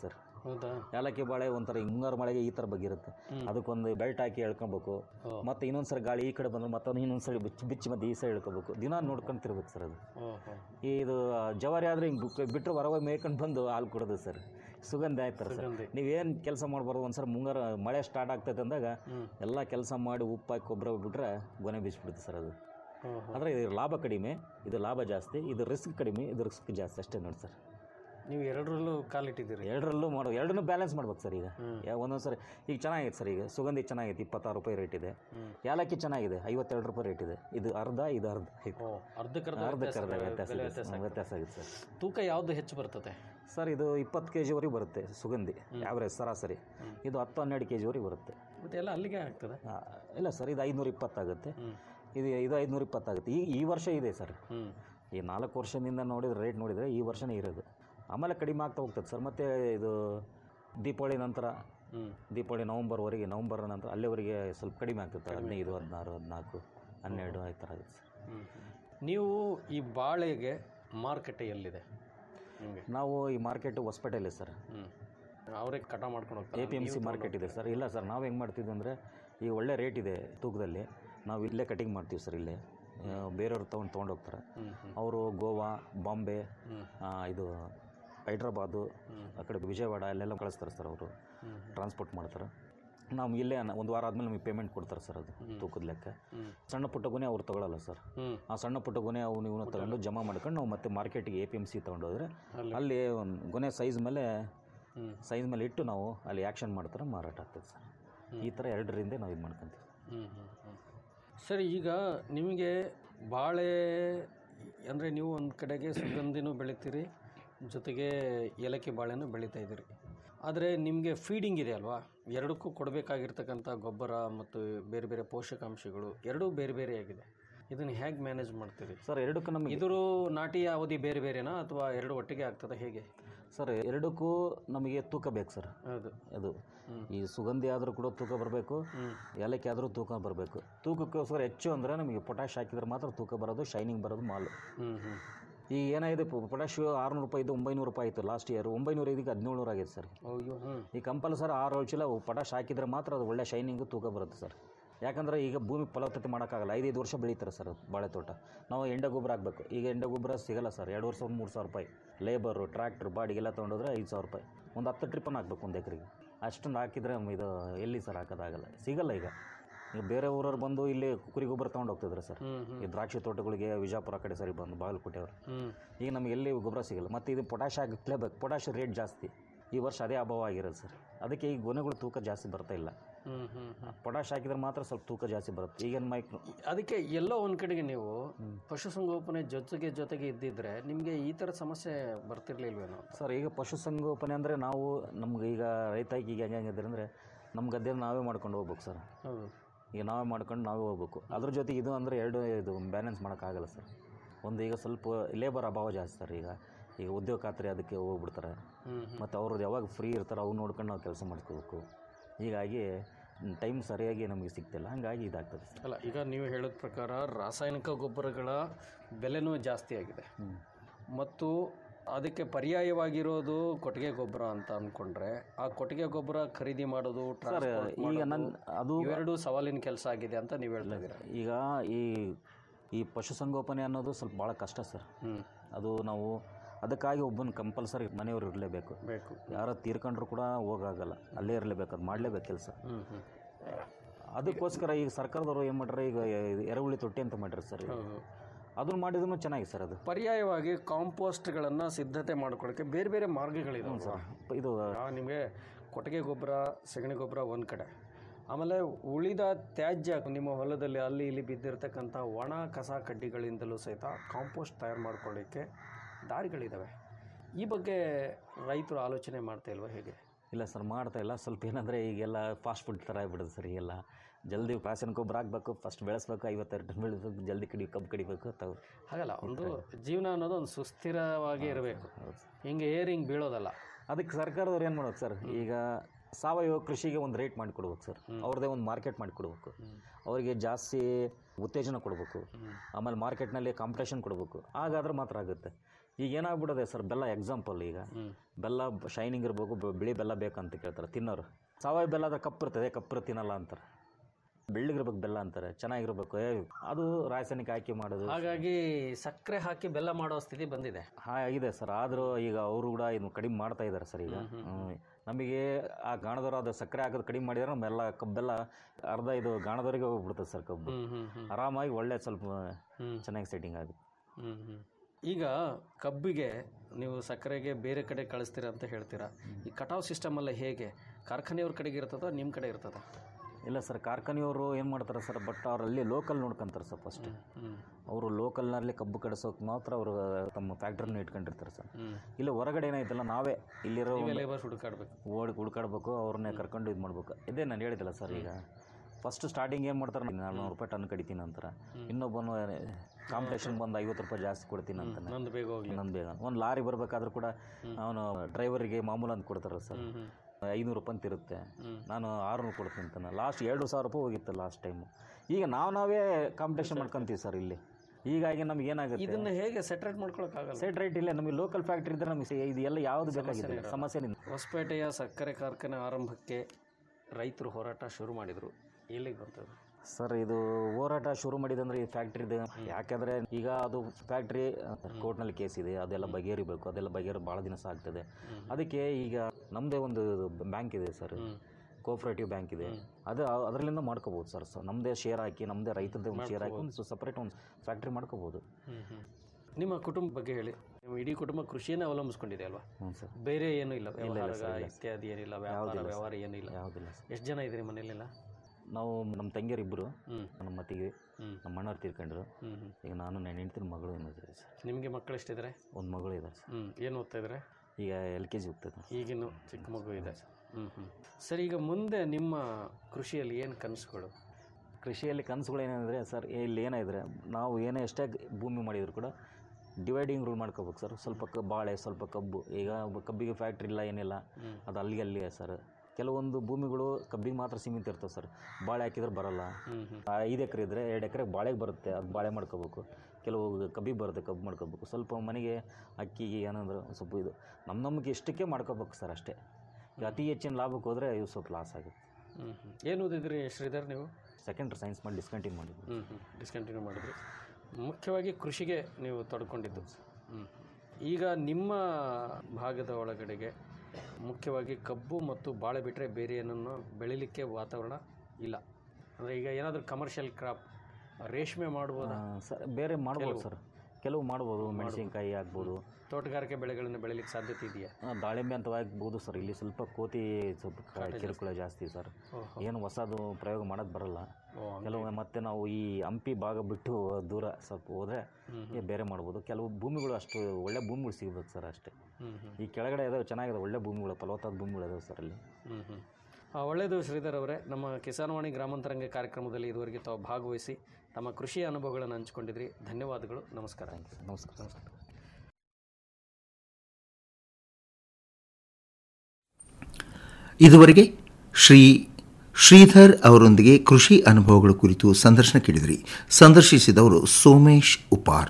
ಹೌದಾ ಏಲಕ್ಕಿ ಬಾಳೆ ಒಂಥರ ಈ ಮುಂಗಾರು ಮಳೆಗೆ ಈ ಥರ ಬಗ್ಗಿರುತ್ತೆ ಅದಕ್ಕೊಂದು ಬೆಲ್ಟ್ ಹಾಕಿ ಎಳ್ಕೊಬೇಕು ಮತ್ತೆ ಇನ್ನೊಂದ್ಸರಿ ಗಾಳಿ ಈ ಕಡೆ ಬಂದ್ರೆ ಮತ್ತೊಂದು ಇನ್ನೊಂದ್ಸರಿ ಬಿಚ್ಚಿ ಬಿಚ್ಚಿ ಮತ್ತೆ ಈ ಸೈಡ್ ಎಳ್ಕೊಬೇಕು ದಿನ ನೋಡ್ಕೊಂತಿರ್ಬೇಕು ಸರ್ ಅದು ಓಹೋ ಇದು ಜವಾರಿ ಆದರೆ ಹಿಂಗೆ ಬಿಟ್ಟರೆ ಹೊರಗೆ ಮೇಯ್ಕೊಂಡು ಬಂದು ಹಾಲು ಕೊಡೋದು ಸರ್ ಸುಗಂಧಿ ಆಯ್ತಾರೆ ಸರ್ ಸುಗಂಧಿ. ನೀವೇನು ಕೆಲಸ ಮಾಡ್ಬಾರ್ದು ಒಂದ್ಸರಿ ಮುಂಗಾರು ಮಳೆ ಸ್ಟಾರ್ಟ್ ಆಗ್ತೈತೆ ಅಂದಾಗ ಎಲ್ಲ ಕೆಲಸ ಮಾಡಿ ಉಪ್ಪು ಹಾಕಿ ಗೊಬ್ಬರ ಬಿಟ್ರೆ ಗೊನೆ ಬೀಸ್ಬಿಡುತ್ತೆ ಸರ್ ಅದು ಓಹೋ ಆದರೆ ಇದು ಲಾಭ ಕಡಿಮೆ ಇದು ಲಾಭ ಜಾಸ್ತಿ ಇದು ರಿಸ್ಕ್ ಕಡಿಮೆ ಇದು ರಿಸ್ಕ್ ಜಾಸ್ತಿ ಅಷ್ಟೇ ನೋಡಿ ಸರ್ ನೀವು ಎರಡರಲ್ಲೂ ಕಾಲಿಟ್ಟಿದ್ದೀರಿ ಎರಡರಲ್ಲೂ ಮಾಡೋ ಎರಡನ್ನೂ ಬ್ಯಾಲೆನ್ಸ್ ಮಾಡ್ಬೇಕು ಸರ್ ಈಗ ಯಾ- ಒಂದೊಂದು ಸರಿ ಈಗ ಚೆನ್ನಾಗೈತೆ ಸರ್ ಈಗ ಸುಗಂಧಿ ಚೆನ್ನಾಗೈತೆ ಇಪ್ಪತ್ತಾರು ರೂಪಾಯಿ ರೇಟ್ ಇದೆ ಏಲಕ್ಕಿ ಚೆನ್ನಾಗಿದೆ ಐವತ್ತೆರಡು ರೂಪಾಯಿ ರೇಟ್ ಇದೆ ಇದು ಅರ್ಧ ಇದು ಅರ್ಧ ಐತೆ ಓ ಅರ್ಧಕ್ಕರ್ಧ ಅರ್ಧಕ್ಕೆ ಅರ್ಧ ವ್ಯತ್ಯಾಸ- ವ್ಯತ್ಯಾಸ ಬೆಲೆ ಇದೆ ವ್ಯತ್ಯಾಸ ಹ್ಮ್, ವ್ಯತ್ಯಾಸ ಆಗಿದೆ ಸರ್ ತೂಕ ಯಾವುದು ಹೆಚ್ಚು ಬರ್ತದೆ ಸರ್ ಇದು ಇಪ್ಪತ್ತು ಕೆ ಜಿವರೆಗೆ ಬರುತ್ತೆ ಸುಗಂಧಿ ಆವ್ರೇಜ್ ಸರಾಸರಿ ಇದು ಹತ್ತು ಹನ್ನೆರಡು ಕೆ ಜಿವರೆಗೆ ಬರುತ್ತೆ ಮತ್ತೆ ಎಲ್ಲ ಅಲ್ಲಿಗೆ ಆಗ್ತದೆ ಆ, ಇಲ್ಲ ಸರ್ ಇದು ಐದುನೂರ ಇಪ್ಪತ್ತಾಗುತ್ತೆ ಇದು ಇದು ಐದುನೂರ ಇಪ್ಪತ್ತಾಗುತ್ತೆ ಈ ಈ ವರ್ಷ ಇದೆ ಸರ್ ಹ್ಮ್ ಈ ನಾಲ್ಕು ವರ್ಷದಿಂದ ನೋಡಿದ್ರೆ ರೇಟ್ ನೋಡಿದರೆ ಈ ವರ್ಷನೇ ಇರೋದು ಆಮೇಲೆ ಕಡಿಮೆ ಆಗ್ತಾ ಹೋಗ್ತದೆ ಸರ್ ಮತ್ತು ಇದು ದೀಪಾವಳಿ ನಂತರ ಹ್ಮ್ ದೀಪಾವಳಿ ನವಂಬರ್ವರೆಗೆ ನವಂಬರ್ ನಂತರ ಅಲ್ಲಿವರೆಗೆ ಸ್ವಲ್ಪ ಕಡಿಮೆ ಆಗ್ತದೆ ಹದಿನೈದು ಹದಿನಾರು ಹದಿನಾಲ್ಕು ಹನ್ನೆರಡು ಆ ಥರ ಆಗುತ್ತೆ ಸರ್ ಹ್ಮ್ ನೀವು ಈ ಬಾಳೆಗೆ ಮಾರುಕಟ್ಟೆ ಎಲ್ಲಿದೆ ನಿಮಗೆ ನಾವು ಈ ಮಾರ್ಕೆಟ್ ಹೊಸಪೇಟೆಯಲ್ಲಿ ಸರ್ ಹ್ಮ್ ಅವರೇ ಕಟ ಮಾಡ್ಕೊಂಡು ಹೋಗ್ತಾರೆ A P M C market ಇದೆ ಸರ್ ಇಲ್ಲ ಸರ್ ನಾವು ಹೆಂಗೆ ಮಾಡ್ತಿದ್ವಿ ಅಂದರೆ ಈಗ ಒಳ್ಳೆ ರೇಟ್ ಇದೆ ತೂಕದಲ್ಲಿ ನಾವು ಇಲ್ಲೇ ಕಟಿಂಗ್ ಮಾಡ್ತೀವಿ ಸರ್ ಇಲ್ಲೇ ಆ, ಬೇರೆಯವ್ರು ತೊಗೊಂಡು ತೊಗೊಂಡೋಗ್ತಾರೆ ಅವರು ಗೋವಾ ಬಾಂಬೆ ಆ, ಇದು ಹೈದ್ರಾಬಾದು ಆ ಕಡೆ ವಿಜಯವಾಡ ಅಲ್ಲೆಲ್ಲ ಕಳಿಸ್ತಾರೆ ಸರ್ ಅವರು ಟ್ರಾನ್ಸ್ಪೋರ್ಟ್ ಮಾಡ್ತಾರೆ ನಾವು ಇಲ್ಲೇ ನ- ಒಂದು ವಾರ ಆದಮೇಲೆ ನಮಗೆ ಪೇಮೆಂಟ್ ಕೊಡ್ತಾರೆ ಸರ್ ಅದು ತೂಕದ ಲೆಕ್ಕ ಸಣ್ಣ ಪುಟ್ಟ ಗುಣೆ ಅವ್ರು ತಗೊಳ್ಳಲ್ಲ ಸರ್ ಹ್ಮ್ ಆ ಸಣ್ಣ ಪುಟ್ಟ ಗುಣೆ ಅವು ನೀವು ತಗೊಂಡು ಜಮಾ ಮಾಡ್ಕೊಂಡು ನಾವು ಮತ್ತೆ ಮಾರ್ಕೆಟಿಗೆ ಎ ಪಿ ಎಮ್ ಸಿ ತೊಗೊಂಡೋದ್ರೆ ಅಲ್ಲಿ ಒಂದು ಗೊನೆ ಸೈಜ್ ಮೇಲೆ ಹ್ಮ್. ಸೈಜ್ ಮೇಲೆ ಇಟ್ಟು ನಾವು ಅಲ್ಲಿ ಆ್ಯಕ್ಷನ್ ಮಾಡ್ತಾರೆ ಮಾರಾಟ ಆಗ್ತದೆ ಸರ್ ಈ ಥರ ಎರಡರಿಂದ ನಾವು ಇದು ಮಾಡ್ಕೊಂತೀವಿ ಹ್ಮ್ ಹ್ಮ್ ಹ್ಮ್ ಸರಿ ಈಗ ನಿಮಗೆ ಬಾಳೆ ಅಂದರೆ ನೀವು ಒಂದು ಕಡೆಗೆ ಸುಗಂಧಿನೂ ಬೆಳಿತೀರಿ ಜೊತೆಗೆ ಏಲಕ್ಕಿ ಬಾಳೆನೂ ಬೆಳೀತಾ ಇದ್ದೀರಿ ಆದರೆ ನಿಮಗೆ ಫೀಡಿಂಗ್ ಇದೆ ಅಲ್ವಾ ಎರಡಕ್ಕೂ ಕೊಡಬೇಕಾಗಿರ್ತಕ್ಕಂಥ ಗೊಬ್ಬರ ಮತ್ತು ಬೇರೆ ಬೇರೆ ಪೋಷಕಾಂಶಗಳು ಎರಡೂ ಬೇರೆ ಬೇರೆಯಾಗಿದೆ ಇದನ್ನು ಹೇಗೆ ಮ್ಯಾನೇಜ್ ಮಾಡ್ತೀರಿ ಸರ್ ಎರಡಕ್ಕೂ ನಮಗೆ ಇದ್ರ ನಾಟಿ ಅವಧಿ ಬೇರೆ ಬೇರೆನಾ ಅಥವಾ ಎರಡು ಒಟ್ಟಿಗೆ ಆಗ್ತದೆ ಹೇಗೆ ಸರ್ ಎರಡಕ್ಕೂ ನಮಗೆ ತೂಕ ಬೇಕು ಸರ್ ಹೌದು ಅದು ಈ ಸುಗಂಧಿ ಆದರೂ ಕೂಡ ತೂಕ ಬರಬೇಕು ಏಲಕ್ಕಿ ಆದರೂ ತೂಕ ಬರಬೇಕು ತೂಕಕ್ಕೋಸ್ಕರ ಹೆಚ್ಚು ಅಂದರೆ ನಮಗೆ ಪೊಟ್ಯಾಶ್ ಹಾಕಿದ್ರೆ ಮಾತ್ರ ತೂಕ ಬರೋದು ಶೈನಿಂಗ್ ಬರೋದು ಮಾಲು ಹ್ಞೂ ಹ್ಞೂ ಈಗ ಏನಾಗಿದೆ ಪೊಟ್ಯಾಶ್ ಆರುನೂರು ರೂಪಾಯಿ ಇದ್ದು ಒಂಬೈನೂರು ರೂಪಾಯಿ ಆಯಿತು ಲಾಸ್ಟ್ ಇಯರ್ ಒಂಬೈನೂರು ಇದಕ್ಕೆ ಹದಿನೇಳು ಆಗಿದೆ ಸರ್ ಅಯ್ಯೋ ಹ್ಞೂ ಈ ಕಂಪಲ್ಸರಿ ಆರು ಏಳು ಚೀಲ ಪೊಟ್ಯಾಶ್ ಹಾಕಿದ್ರೆ ಮಾತ್ರ ಅದು ಒಳ್ಳೆ ಶೈನಿಂಗು ತೂಕ ಬರುತ್ತೆ ಸರ್ ಯಾಕಂದರೆ ಈಗ ಭೂಮಿ ಫಲವತ್ತತೆ ಮಾಡೋಕ್ಕಾಗಲ್ಲ ಐದೈದು ವರ್ಷ ಬೆಳೀತಾರೆ ಸರ್ ಅದು ಬಾಳೆ ತೋಟ ನಾವು ಎಂಡ ಗೊಬ್ಬರ ಹಾಕಬೇಕು ಈಗ ಎಂಡ ಗೊಬ್ಬರ ಸಿಗಲ್ಲ ಸರ್ ಎರಡು ವರ್ಷ ಒಂದು ಮೂರು ಸಾವಿರ ರೂಪಾಯಿ ಲೇಬರು ಟ್ರ್ಯಾಕ್ಟ್ರ್ ಬಾಡಿಗೆಲ್ಲ ತೊಗೊಂಡೋದ್ರೆ ಐದು ಸಾವಿರ ರೂಪಾಯಿ ಒಂದು ಹತ್ತು ಟ್ರಿಪ್ಪನ್ನು ಹಾಕ್ಬೇಕು ಒಂದು ಎಕರೆಗೆ ಅಷ್ಟೊಂದು ಹಾಕಿದರೆ ಇದು ಎಲ್ಲಿ ಸರ್ ಹಾಕೋದಾಗಲ್ಲ ಸಿಗಲ್ಲ ಈಗ ಈಗ ಬೇರೆ ಊರವ್ರು ಬಂದು ಇಲ್ಲಿ ಕುರಿ ಗೊಬ್ಬರ ತೊಗೊಂಡು ಹೋಗ್ತಿದ್ರು ಸರ್ ಈ ದ್ರಾಕ್ಷಿ ತೋಟಗಳಿಗೆ ವಿಜಾಪುರ ಕಡೆ ಸರಿ ಬಂದು ಬಾಗಲಕೋಟೆ ಅವರು ಹ್ಞೂ ಈಗ ನಮಗೆ ಎಲ್ಲಿ ಗೊಬ್ಬರ ಸಿಗಲ್ಲ ಮತ್ತು ಇದು ಪೊಟ್ಯಾಶ್ ಹಾಕಲೇಬೇಕು ಪೊಟ್ಯಾಶ್ ರೇಟ್ ಜಾಸ್ತಿ ಈ ವರ್ಷ ಅದೇ ಅಭಾವ ಆಗಿರೋದು ಸರ್ ಅದಕ್ಕೆ ಈ ಗೊನೆಗಳು ತೂಕ ಜಾಸ್ತಿ ಬರ್ತಾ ಇಲ್ಲ ಹ್ಞೂ ಹ್ಞೂ ಹ್ಞೂ ಪೊಟ್ಯಾಶ್ ಹಾಕಿದ್ರೆ ಮಾತ್ರ ಸ್ವಲ್ಪ ತೂಕ ಜಾಸ್ತಿ ಬರುತ್ತೆ ಈಗೇನು ಮೈಕ್ ಅದಕ್ಕೆ ಎಲ್ಲೋ ಒಂದು ಕಡೆಗೆ ನೀವು ಪಶುಸಂಗೋಪನೆ ಜೊತೆಗೆ ಜೊತೆಗೆ ಇದ್ದಿದ್ರೆ ನಿಮಗೆ ಈ ಥರ ಸಮಸ್ಯೆ ಬರ್ತಿರ್ಲಿಲ್ವೇನೋ ಸರ್ ಈಗ ಪಶುಸಂಗೋಪನೆ ಅಂದರೆ ನಾವು ನಮ್ಗೆ ಈಗ ರೈತ ಈಗ ಹೆಂಗೆ ಹೆಂಗಿದ್ರೆ ಅಂದರೆ ನಮ್ಮ ಗದ್ದೆ ನಾವೇ ಮಾಡ್ಕೊಂಡು ಹೋಗ್ಬೇಕು ಸರ್ ಹೌದು ಈಗ ನಾವೇ ಮಾಡ್ಕೊಂಡು ನಾವೇ ಹೋಗ್ಬೇಕು ಅದ್ರ ಜೊತೆ ಇದು ಅಂದರೆ ಎರಡು ಇದು ಬ್ಯಾಲೆನ್ಸ್ ಮಾಡೋಕ್ಕಾಗಲ್ಲ ಸರ್ ಒಂದು ಈಗ ಸ್ವಲ್ಪ ಲೇಬರ್ ಅಭಾವ ಜಾಸ್ತಿ ಸರ್ ಈಗ ಈಗ ಉದ್ಯೋಗ ಖಾತ್ರಿ ಅದಕ್ಕೆ ಹೋಗ್ಬಿಡ್ತಾರೆ ಹ್ಞೂ ಮತ್ತು ಅವ್ರದ್ದು ಯಾವಾಗ ಫ್ರೀ ಇರ್ತಾರೆ ಅವ್ರು ನೋಡ್ಕೊಂಡು ನಾವು ಕೆಲಸ ಮಾಡ್ಕೋಬೇಕು ಹೀಗಾಗಿ ಟೈಮ್ ಸರಿಯಾಗಿ ನಮಗೆ ಸಿಗ್ತಿಲ್ಲ ಹಾಗಾಗಿ ಇದಾಗ್ತದೆ ಸರ್ ಅಲ್ಲ ಈಗ ನೀವು ಹೇಳಿದ ಪ್ರಕಾರ ರಾಸಾಯನಿಕ ಗೊಬ್ಬರಗಳ ಬೆಲೆನೂ ಜಾಸ್ತಿ ಆಗಿದೆ ಮತ್ತು ಅದಕ್ಕೆ ಪರ್ಯಾಯವಾಗಿರೋದು ಕೊಟ್ಟಿಗೆ ಗೊಬ್ಬರ ಅಂತ ಅಂದ್ಕೊಂಡ್ರೆ ಆ ಕೊಟ್ಟಿಗೆ ಗೊಬ್ಬರ ಖರೀದಿ ಮಾಡೋದು transport ಈಗ ಮಾಡೋದು, ನನ್ನ ಅದು ಇವೆರಡು ಸವಾಲಿನ ಕೆಲಸ ಆಗಿದೆ ಅಂತ ನೀವು ಹೇಳ್ತಾ ಇದ್ದೀರಾ ಈಗ ಈ ಈ ಪಶುಸಂಗೋಪನೆ ಅನ್ನೋದು ಸ್ವಲ್ಪ ಭಾಳ ಕಷ್ಟ ಸರ್ ಹ್ಞೂ ಅದು ನಾವು ಅದಕ್ಕಾಗಿ ಒಬ್ಬನ ಕಂಪಲ್ಸರಿ ಮನೆಯವರು ಇರಲೇಬೇಕು ಬೇಕು ಯಾರೋ ತೀರ್ಕೊಂಡ್ರು ಕೂಡ ಹೋಗಾಗಲ್ಲ ಅಲ್ಲೇ ಇರಲೇಬೇಕು ಅದು ಮಾಡಲೇಬೇಕು ಕೆಲಸ ಹ್ಞೂ ಹ್ಞೂ ಅದಕ್ಕೋಸ್ಕರ ಈಗ ಸರ್ಕಾರದವರು ಏನು ಮಾಡ್ರೆ ಈಗ ಎರೆಹುಳಿ ತೊಟ್ಟಿ ಅಂತ ಮಾಡ್ರಿ ಸರ್ ಈಗ. ಹೌದು ಅದನ್ನ ಮಾಡಿದ್ರು ಚೆನ್ನಾಗಿ ಸರ್ ಅದು ಪರ್ಯಾಯವಾಗಿ ಕಾಂಪೋಸ್ಟ್ಗಳನ್ನು ಸಿದ್ಧತೆ ಮಾಡ್ಕೊಳ್ಳೋಕ್ಕೆ ಬೇರೆ ಬೇರೆ ಮಾರ್ಗಗಳಿದಾವೆ ಇದು ನಿಮಗೆ ಕೊಟ್ಟಿಗೆ ಗೊಬ್ಬರ ಸಗಣಿ ಗೊಬ್ಬರ ಒಂದು ಕಡೆ ಆಮೇಲೆ ಉಳಿದ ತ್ಯಾಜ್ಯ ನಿಮ್ಮ ಹೊಲದಲ್ಲಿ ಅಲ್ಲಿ ಇಲ್ಲಿ ಬಿದ್ದಿರ್ತಕ್ಕಂಥ ಒಣ ಕಸ ಕಡ್ಡಿಗಳಿಂದಲೂ ಸಹಿತ ಕಾಂಪೋಸ್ಟ್ ತಯಾರು ಮಾಡ್ಕೊಳ್ಳಿಕ್ಕೆ ದಾರಿಗಳಿದ್ದಾವೆ ಈ ಬಗ್ಗೆ ರೈತರು ಆಲೋಚನೆ ಮಾಡ್ತಾ ಇಲ್ವಾ ಹೇಗೆ ಇಲ್ಲ ಸರ್ ಮಾಡ್ತಾ ಇಲ್ಲ ಸ್ವಲ್ಪ ಏನಂದರೆ ಈಗೆಲ್ಲ ಫಾಸ್ಟ್ ಫುಡ್ ಥರ ಆಗ್ಬಿಡುತ್ತೆ ಸರ್ ಈಗೆಲ್ಲ ಜಲ್ದಿ ರಾಸಾಯನಿಕ ಗೊಬ್ಬರ ಹಾಕ್ಬೇಕು ಫಸ್ಟ್ ಬೆಳೆಸ್ಬೇಕು ಐವತ್ತೆರಡು ಟನ್ ಬೆಳೆಸ್ಬೇಕು ಜಲ್ದಿ ಕಡಿ ಕಬ್ಬು ಕಡಿಬೇಕು ತಾವು ಹಾಗಲ್ಲ ಒಂದು ಜೀವನ ಅನ್ನೋದು ಒಂದು ಸುಸ್ಥಿರವಾಗಿ ಇರಬೇಕು ಹಿಂಗೆ ಏರ್ ಹಿಂಗೆ ಬೀಳೋದಲ್ಲ ಅದಕ್ಕೆ ಸರ್ಕಾರದವ್ರು ಏನು ಮಾಡೋದು ಸರ್ ಈಗ ಸಾವಯವ ಕೃಷಿಗೆ ಒಂದು ರೇಟ್ ಮಾಡಿ ಕೊಡ್ಬೇಕು ಸರ್ ಅವ್ರದ್ದೇ ಒಂದು ಮಾರ್ಕೆಟ್ ಮಾಡಿ ಕೊಡ್ಬೇಕು ಅವರಿಗೆ ಜಾಸ್ತಿ ಉತ್ತೇಜನ ಕೊಡಬೇಕು ಆಮೇಲೆ ಮಾರ್ಕೆಟ್ನಲ್ಲಿ ಕಾಂಪಿಟೇಷನ್ ಕೊಡಬೇಕು ಹಾಗಾದ್ರೆ ಮಾತ್ರ ಆಗುತ್ತೆ ಈಗ ಏನಾಗ್ಬಿಡೋದೆ ಸರ್ ಬೆಲ್ಲ ಎಕ್ಸಾಂಪಲ್ ಈಗ ಬೆಲ್ಲ ಶೈನಿಂಗ್ ಇರಬೇಕು ಬ- ಬಿಳಿ ಬೆಲ್ಲ ಬೇಕಂತ ಕೇಳ್ತಾರೆ ತಿನ್ನೋರು ಸಾವಯವ ಬೆಲ್ಲ ಆದ್ರೆ ಕಪ್ಪು ಇರ್ತದೆ ಕಪ್ಪು ತಿನ್ನಲ್ಲ ಅಂತಾರೆ ಬೆಳ್ಳಗಿರ್ಬೇಕು ಬೆಲ್ಲ ಅಂತಾರೆ ಚೆನ್ನಾಗಿರ್ಬೇಕು ಏ ಅದು ರಾಸಾಯನಿಕ ಹಾಕಿ ಮಾಡೋದು ಹಾಗಾಗಿ ಸಕ್ಕರೆ ಹಾಕಿ ಬೆಲ್ಲ ಮಾಡೋ ಸ್ಥಿತಿ ಬಂದಿದೆ ಆಗಿದೆ ಸರ್ ಆದರೂ ಈಗ ಅವರು ಕೂಡ ಇದನ್ನು ಕಡಿಮೆ ಮಾಡ್ತಾ ಇದ್ದಾರೆ ಸರ್ ಈಗ ಹ್ಮ್. ನಮಗೆ ಆ ಗಾಣದವರು ಅದು ಸಕ್ಕರೆ ಹಾಕೋದು ಕಡಿಮೆ ಮಾಡಿದ್ರೆ ನಮ್ಮೆಲ್ಲ ಕಬ್ಬೆಲ್ಲ ಅರ್ಧ ಇದು ಗಾಣದವರಿಗೆ ಹೋಗ್ಬಿಡ್ತದೆ ಸರ್ ಕಬ್ಬು ಹ್ಮ್, ಹ್ಮ್, ಹ್ಮ್. ಆರಾಮಾಗಿ ಒಳ್ಳೆ ಸ್ವಲ್ಪ ಚೆನ್ನಾಗಿ ಸೆಟ್ಟಿಂಗ್ ಆಗುತ್ತೆ ಹ್ಮ್, ಹ್ಮ್. ಈಗ ಕಬ್ಬಿಗೆ ನೀವು ಸಕ್ಕರೆಗೆ ಬೇರೆ ಕಡೆ ಕಳಿಸ್ತೀರಾ ಅಂತ ಹೇಳ್ತೀರಾ ಈ ಕಟಾವ್ ಸಿಸ್ಟಮ್ ಎಲ್ಲ ಹೇಗೆ ಕಾರ್ಖಾನೆಯವ್ರ ಕಡೆಗೆ ಇರ್ತದ ನಿಮ್ಮ ಕಡೆ ಇರ್ತದ ಇಲ್ಲ ಸರ್ ಕಾರ್ಖಾನೆಯವರು ಏನು ಮಾಡ್ತಾರೆ ಸರ್ ಬಟ್ ಅವ್ರು ಅಲ್ಲಿ ಲೋಕಲ್ ನೋಡ್ಕೊಂತಾರೆ ಸರ್ ಫಸ್ಟ್ ಹ್ಮ್. ಅವರು ಲೋಕಲ್ನಲ್ಲಿ ಕಬ್ಬು ಕಡಿಸೋಕೆ ಮಾತ್ರ ಅವರು ತಮ್ಮ ಫ್ಯಾಕ್ಟ್ರಿನ ಇಟ್ಕೊಂಡಿರ್ತಾರೆ ಸರ್ ಹ್ಮ್. ಇಲ್ಲ ಹೊರಗಡೆ ಏನಾಯ್ತಲ್ಲ ನಾವೇ ಇಲ್ಲಿರೋ ನೀವೇ ಒಂದು- ಲೇಬರ್ಸ್ ಹುಡುಕಾಡ್ಬೇಕು ಓಡಿ ಹುಡ್ಕಾಡ್ಬೇಕು ಅವ್ರನ್ನೇ ಕರ್ಕೊಂಡು ಇದು ಮಾಡ್ಬೇಕು ಇದೇ ನಾನು ಹೇಳಿದಿಲ್ಲ ಸರ್ ಈಗ ಫಸ್ಟ್ ಸ್ಟಾರ್ಟಿಂಗ್ ಏನು ಮಾಡ್ತಾರೆ ನಾನ್ನೂರು ರೂಪಾಯಿ ಟನ್ ಕಡಿತೀನಿ ಅಂತಾರೆ ಇನ್ನೊಬ್ಬನು ಕಾಂಪಿಟೇಷನ್ ಬಂದು ಐವತ್ತು ರೂಪಾಯಿ ಜಾಸ್ತಿ ಕೊಡ್ತೀನಿ ಅಂತಾನೆ ನಂದು ಬೇಗ ಹೋಗ್ಲಿ ನಂದು ಬೇಗ ಒಂದು ಲಾರಿ ಬರಬೇಕಾದ್ರೂ ಕೂಡ ಅವನು ಡ್ರೈವರಿಗೆ ಮಾಮೂಲು ಅಂತ ಕೊಡ್ತಾರೆ ಸರ್ ಐನೂರು ರೂಪಾಯಿ ಅಂತ ಇರುತ್ತೆ ನಾನು ಆರುನೂರು ಕೊಡ್ತೀನಿ ಅಂತಾನೆ ಲಾಸ್ಟ್ ಎರಡು ಸಾವಿರ ರೂಪಾಯಿ ಹೋಗಿತ್ತು ಲಾಸ್ಟ್ ಟೈಮು ಈಗ ನಾವು ನಾವೇ ಕಾಂಪಿಟೇಷನ್ ಮಾಡ್ಕೊಂತೀವಿ ಸರ್ ಇಲ್ಲಿ ಹೀಗಾಗಿ ನಮ್ಗೆ ಏನಾಗುತ್ತೆ ಇದನ್ನ ಹೇಗೆ ಸೆಟ್ರೇಟ್ ಮಾಡ್ಕೊಳಕ್ಕಾಗಲ್ಲ ಸೈಡ್ ರೈಟ್ ಇಲ್ಲ ನಮಗೆ ಲೋಕಲ್ ಫ್ಯಾಕ್ಟ್ರಿ ಇದ್ರೆ ನಮಗೆ ಸ- ಇದು ಎಲ್ಲ ಯಾವುದು ಬೇಕಾಗಿದೆ ಸಮಸ್ಯೆ ಹೊಸಪೇಟೆಯ ಸಕ್ಕರೆ ಕಾರ್ಖಾನೆ ಆರಂಭಕ್ಕೆ ರೈತರು ಹೋರಾಟ ಶುರು ಮಾಡಿದ್ರು ಎಲ್ಲಿಗೆ ಬರ್ತದೆ ಸರ್ ಇದು ಹೋರಾಟ ಶುರು ಮಾಡಿದಂದ್ರೆ ಈ ಫ್ಯಾಕ್ಟ್ರಿದು ಯಾಕಂದ್ರೆ ಈಗ ಅದು ಫ್ಯಾಕ್ಟ್ರಿ ಕೋರ್ಟ್ನಲ್ಲಿ ಕೇಸ್ ಇದೆ ಅದೆಲ್ಲ ಬಗೆಹರಿಬೇಕು ಅದೆಲ್ಲ ಬಗೆಹರಿ ಭಾಳ ದಿನ ಆಗ್ತದೆ ಅದಕ್ಕೆ ಈಗ ನಮ್ಮದೇ ಒಂದು ಬ್ಯಾಂಕ್ ಇದೆ ಸರ್ ಕೋಆಪರೇಟಿವ್ ಬ್ಯಾಂಕ್ ಇದೆ ಅದು ಅದರಲ್ಲಿಂದ ಮಾಡ್ಕೋಬೋದು ಸರ್ ಸೊ ನಮ್ಮದೇ ಶೇರ್ ಹಾಕಿ ನಮ್ಮದೇ ರೈತರದೇ ಒಂದು ಶೇರ್ ಹಾಕಿ ಒಂದು ಸಪ್ರೇಟ್ ಒಂದು ಫ್ಯಾಕ್ಟ್ರಿ ಮಾಡ್ಕೋಬೋದು ನಿಮ್ಮ ಕುಟುಂಬ ಬಗ್ಗೆ ಹೇಳಿ ನಿಮ್ಮ ಇಡೀ ಕುಟುಂಬ ಕೃಷಿಯನ್ನೇ ಅವಲಂಬಿಸ್ಕೊಂಡಿದೆ ಅಲ್ವಾ ಹ್ಞೂ ಸರ್ ಬೇರೆ ಏನೂ ಇಲ್ಲ ಇಲ್ಲ, ಇಲ್ಲ ವ್ಯವಹಾರ ಸರ್, ಇಲ್ಲ. ಇತ್ಯಾದಿ ಏನಿಲ್ಲ ವ್ಯಾಪಾರ ಯಾವುದಿಲ್ಲ ಸರ್. ವ್ಯವಹಾರ ಏನಿಲ್ಲ ಯಾವುದಿಲ್ಲ ಎಷ್ಟು ಜನ ಇದ್ದೀರಿ ಮನೇಲಿಲ್ಲ ನಾವು ನಮ್ಮ ತಂಗಿಯರು ಇಬ್ಬರು ಹ್ಮ್. ನಮ್ಮ ಮತ್ತಿಗೆ ಹ್ಮ್. ನಮ್ಮ ಅಣ್ಣವ್ರು ತೀರ್ಕೊಂಡ್ರು ಹ್ಮ್, ಹ್ಮ್. ಈಗ ನಾನು ನನ್ನ ಹೆಂಡ್ತಿನ ಮಗಳು ಏನಿದ್ದಾರೆ ಸರ್ ನಿಮಗೆ ಮಕ್ಕಳು ಎಷ್ಟಿದ್ದಾರೆ ಒಂದು ಮಗಳು ಇದ್ದಾರೆ ಸರ್ ಹ್ಞೂ ಏನು ಓದ್ತಾ ಇದ್ದಾರೆ ಈಗ ಎಲ್ ಕೆ ಜಿ ಹೋಗ್ತದೆ ಈಗಿನ ಚಿಕ್ಕ ಮಗು ಇದೆ ಹ್ಞೂ ಹ್ಞೂ ಸರ್ ಈಗ ಮುಂದೆ ನಿಮ್ಮ ಕೃಷಿಯಲ್ಲಿ ಏನು ಕನಸುಗಳು ಕೃಷಿಯಲ್ಲಿ ಕನಸುಗಳು ಏನಂದರೆ ಸರ್ ಇಲ್ಲಿ ಏನಾದರೆ ನಾವು ಏನೇ ಎಷ್ಟೇ ಭೂಮಿ ಮಾಡಿದ್ರು ಕೂಡ ಡಿವೈಡಿಂಗ್ ರೂಲ್ ಮಾಡ್ಕೋಬೇಕು ಸರ್ ಸ್ವಲ್ಪ ಕ ಬಾಳೆ ಸ್ವಲ್ಪ ಕಬ್ಬು ಈಗ ಒಬ್ಬ ಕಬ್ಬಿಗೆ ಫ್ಯಾಕ್ಟ್ರಿ ಇಲ್ಲ ಏನಿಲ್ಲ ಅದು ಅಲ್ಲಿಗೆ ಅಲ್ಲಿಗೆ ಸರ್ ಕೆಲವೊಂದು ಭೂಮಿಗಳು ಕಬ್ಬಿಗೆ ಮಾತ್ರ ಸೀಮಿತ ಇರ್ತವೆ ಸರ್ ಬಾಳೆ ಹಾಕಿದ್ರೆ ಬರಲ್ಲ ಐದು ಎಕರೆ ಇದ್ದರೆ ಎರಡು ಎಕರೆ ಬಾಳೆಗೆ ಬರುತ್ತೆ ಅದು ಬಾಳೆ ಮಾಡ್ಕೋಬೇಕು ಕೆಲವು ಕಬ್ಬಿಗೆ ಬರುತ್ತೆ ಕಬ್ಬು ಮಾಡ್ಕೋಬೇಕು ಸ್ವಲ್ಪ ಮನೆಗೆ ಅಕ್ಕಿಗೆ ಏನಂದ್ರೆ ಸ್ವಲ್ಪ ಇದು ನಮ್ಮ ನಮಗೆ ಇಷ್ಟಕ್ಕೆ ಮಾಡ್ಕೋಬೇಕು ಸರ್ ಅಷ್ಟೇ ಈಗ ಅತಿ ಹೆಚ್ಚಿನ ಲಾಭಕ್ಕೆ ಹೋದರೆ ಇವು ಸ್ವಲ್ಪ ಲಾಸ್ ಆಗುತ್ತೆ ಹ್ಞೂ ಹ್ಞೂ ಏನು ಓದಿದ್ರಿ ಶ್ರೀಧರ್ ನೀವು ಸೆಕೆಂಡ್ ಸೈನ್ಸ್ ಮಾಡಿ ಡಿಸ್ಕಂಟಿನ್ಯೂ ಮಾಡಿದ್ವಿ ಹ್ಞೂ ಹ್ಞೂ ಡಿಸ್ಕಂಟಿನ್ಯೂ ಮಾಡಿದ್ರಿ ಮುಖ್ಯವಾಗಿ ಕೃಷಿಗೆ ನೀವು ತೊಡ್ಕೊಂಡಿದ್ದು ಹ್ಞೂ ಈಗ ನಿಮ್ಮ ಭಾಗದ ಒಳಗಡೆಗೆ ಮುಖ್ಯವಾಗಿ ಕಬ್ಬು ಮತ್ತು ಬಾಳೆ ಬಿಟ್ಟರೆ ಬೇರೆ ಏನನ್ನು ಬೆಳಿಲಿಕ್ಕೆ ವಾತಾವರಣ ಇಲ್ಲ ಅಂದರೆ ಈಗ ಏನಾದರೂ ಕಮರ್ಷಿಯಲ್ ಕ್ರಾಪ್ ರೇಷ್ಮೆ ಮಾಡ್ಬೋದಾ ಸರ್ ಬೇರೆ ಮಾಡ್ಬೋದು ಕೆಲವು. ಸರ್ ಕೆಲವು ಮಾಡ್ಬೋದು ಮೆಣಸಿನ್ಕಾಯಿ ಆಗ್ಬೋದು ತೋಟಗಾರಿಕೆ ಬೆಳೆಗಳನ್ನು ಬೆಳಿಲಿಕ್ಕೆ ಸಾಧ್ಯತೆ ಇದೆಯಾ ಆ, ದಾಳಿಂಬೆ ಅಂತ ಆಗ್ಬೋದು ಸರ್ ಇಲ್ಲಿ ಸ್ವಲ್ಪ ಕೋತಿ ಸ್ವಲ್ಪ ಕ- ಕಾಟ ಕಿರುಕುಳ ಜಾಸ್ತಿ ಸರ್ ಓಹೋ. ಏನು ಹೊಸದು ಪ್ರಯೋಗ ಮಾಡೋಕ್ಕೆ ಬರಲ್ಲ ಓ, ಹಂಗೆ. ಕೆಲವು ಮತ್ತೆ ನಾವು ಈ ಹಂಪಿ ಭಾಗ ಬಿಟ್ಟು ದೂರ ಸ್ವಲ್ಪ ಹೋದರೆ ಬೇರೆ ಮಾಡ್ಬೋದು ಕೆಲವು ಭೂಮಿಗಳು ಅಷ್ಟು ಒಳ್ಳೆ ಭೂಮಿಗಳು ಸಿಗ್ಬೇಕು ಸರ್ ಅಷ್ಟೇ ಹ್ಮ್, ಹ್ಮ್. ಈ ಕೆಳಗಡೆ ಇದಾವೆ ಚೆನ್ನಾಗಿದೆ ಒಳ್ಳೆ ಭೂಮಿಗಳು ಫಲವತ್ತಾದ ಭೂಮಿಗಳು ಇದಾವೆ ಸರ್ ಅಲ್ಲಿ ಹ್ಞೂ ಹ್ಞೂ ಒಳ್ಳೆಯದು ಶ್ರೀಧರ್ ಅವರೇ ನಮ್ಮ ಕಿಸಾನ್ವಾಣಿ ಗ್ರಾಮಾಂತರಂಗ ಕಾರ್ಯಕ್ರಮದಲ್ಲಿ ಇದುವರೆಗೆ ತಾವು ಭಾಗವಹಿಸಿ ತಮ್ಮ ಕೃಷಿ ಅನುಭವಗಳನ್ನು ಹಂಚಿಕೊಂಡಿದ್ರಿ ಧನ್ಯವಾದಗಳು ನಮಸ್ಕಾರ ನಮಸ್ಕಾರ ನಮಸ್ಕಾರ ಇದುವರೆಗೆ ಶ್ರೀ ಶ್ರೀಧರ್ ಅವರೊಂದಿಗೆ ಕೃಷಿ ಅನುಭವಗಳ ಕುರಿತು ಸಂದರ್ಶನ ಕೇಳಿದ್ರಿ ಸಂದರ್ಶಿಸಿದವರು ಸೋಮೇಶ್ ಉಪಾರ್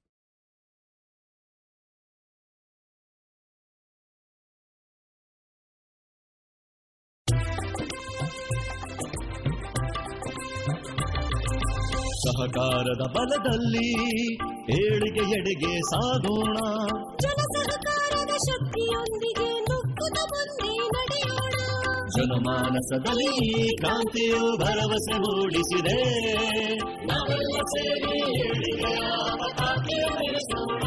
ಸಹಕಾರದ ಬಲದಲ್ಲಿ ಏಳಿಗೆ ಎಡೆಗೆ ಸಾಗೋಣ ಜನ ಸಹಕಾರದ ಶಕ್ತಿಯೊಂದಿಗೆ ನುಗ್ಗುತ್ತ ಮುಂದೆ ನಡೆಯೋಣ ಜನಮಾನಸದಲ್ಲಿ ಈ ಕ್ರಾಂತಿಯು ಭರವಸೆ ಮೂಡಿಸಿದೆ ನಾವೆಲ್ಲ ಸೇರಿ ಏಳಿಗೆಯ ಪತಾಕೆ ಬೆಳೆಸೋಣ.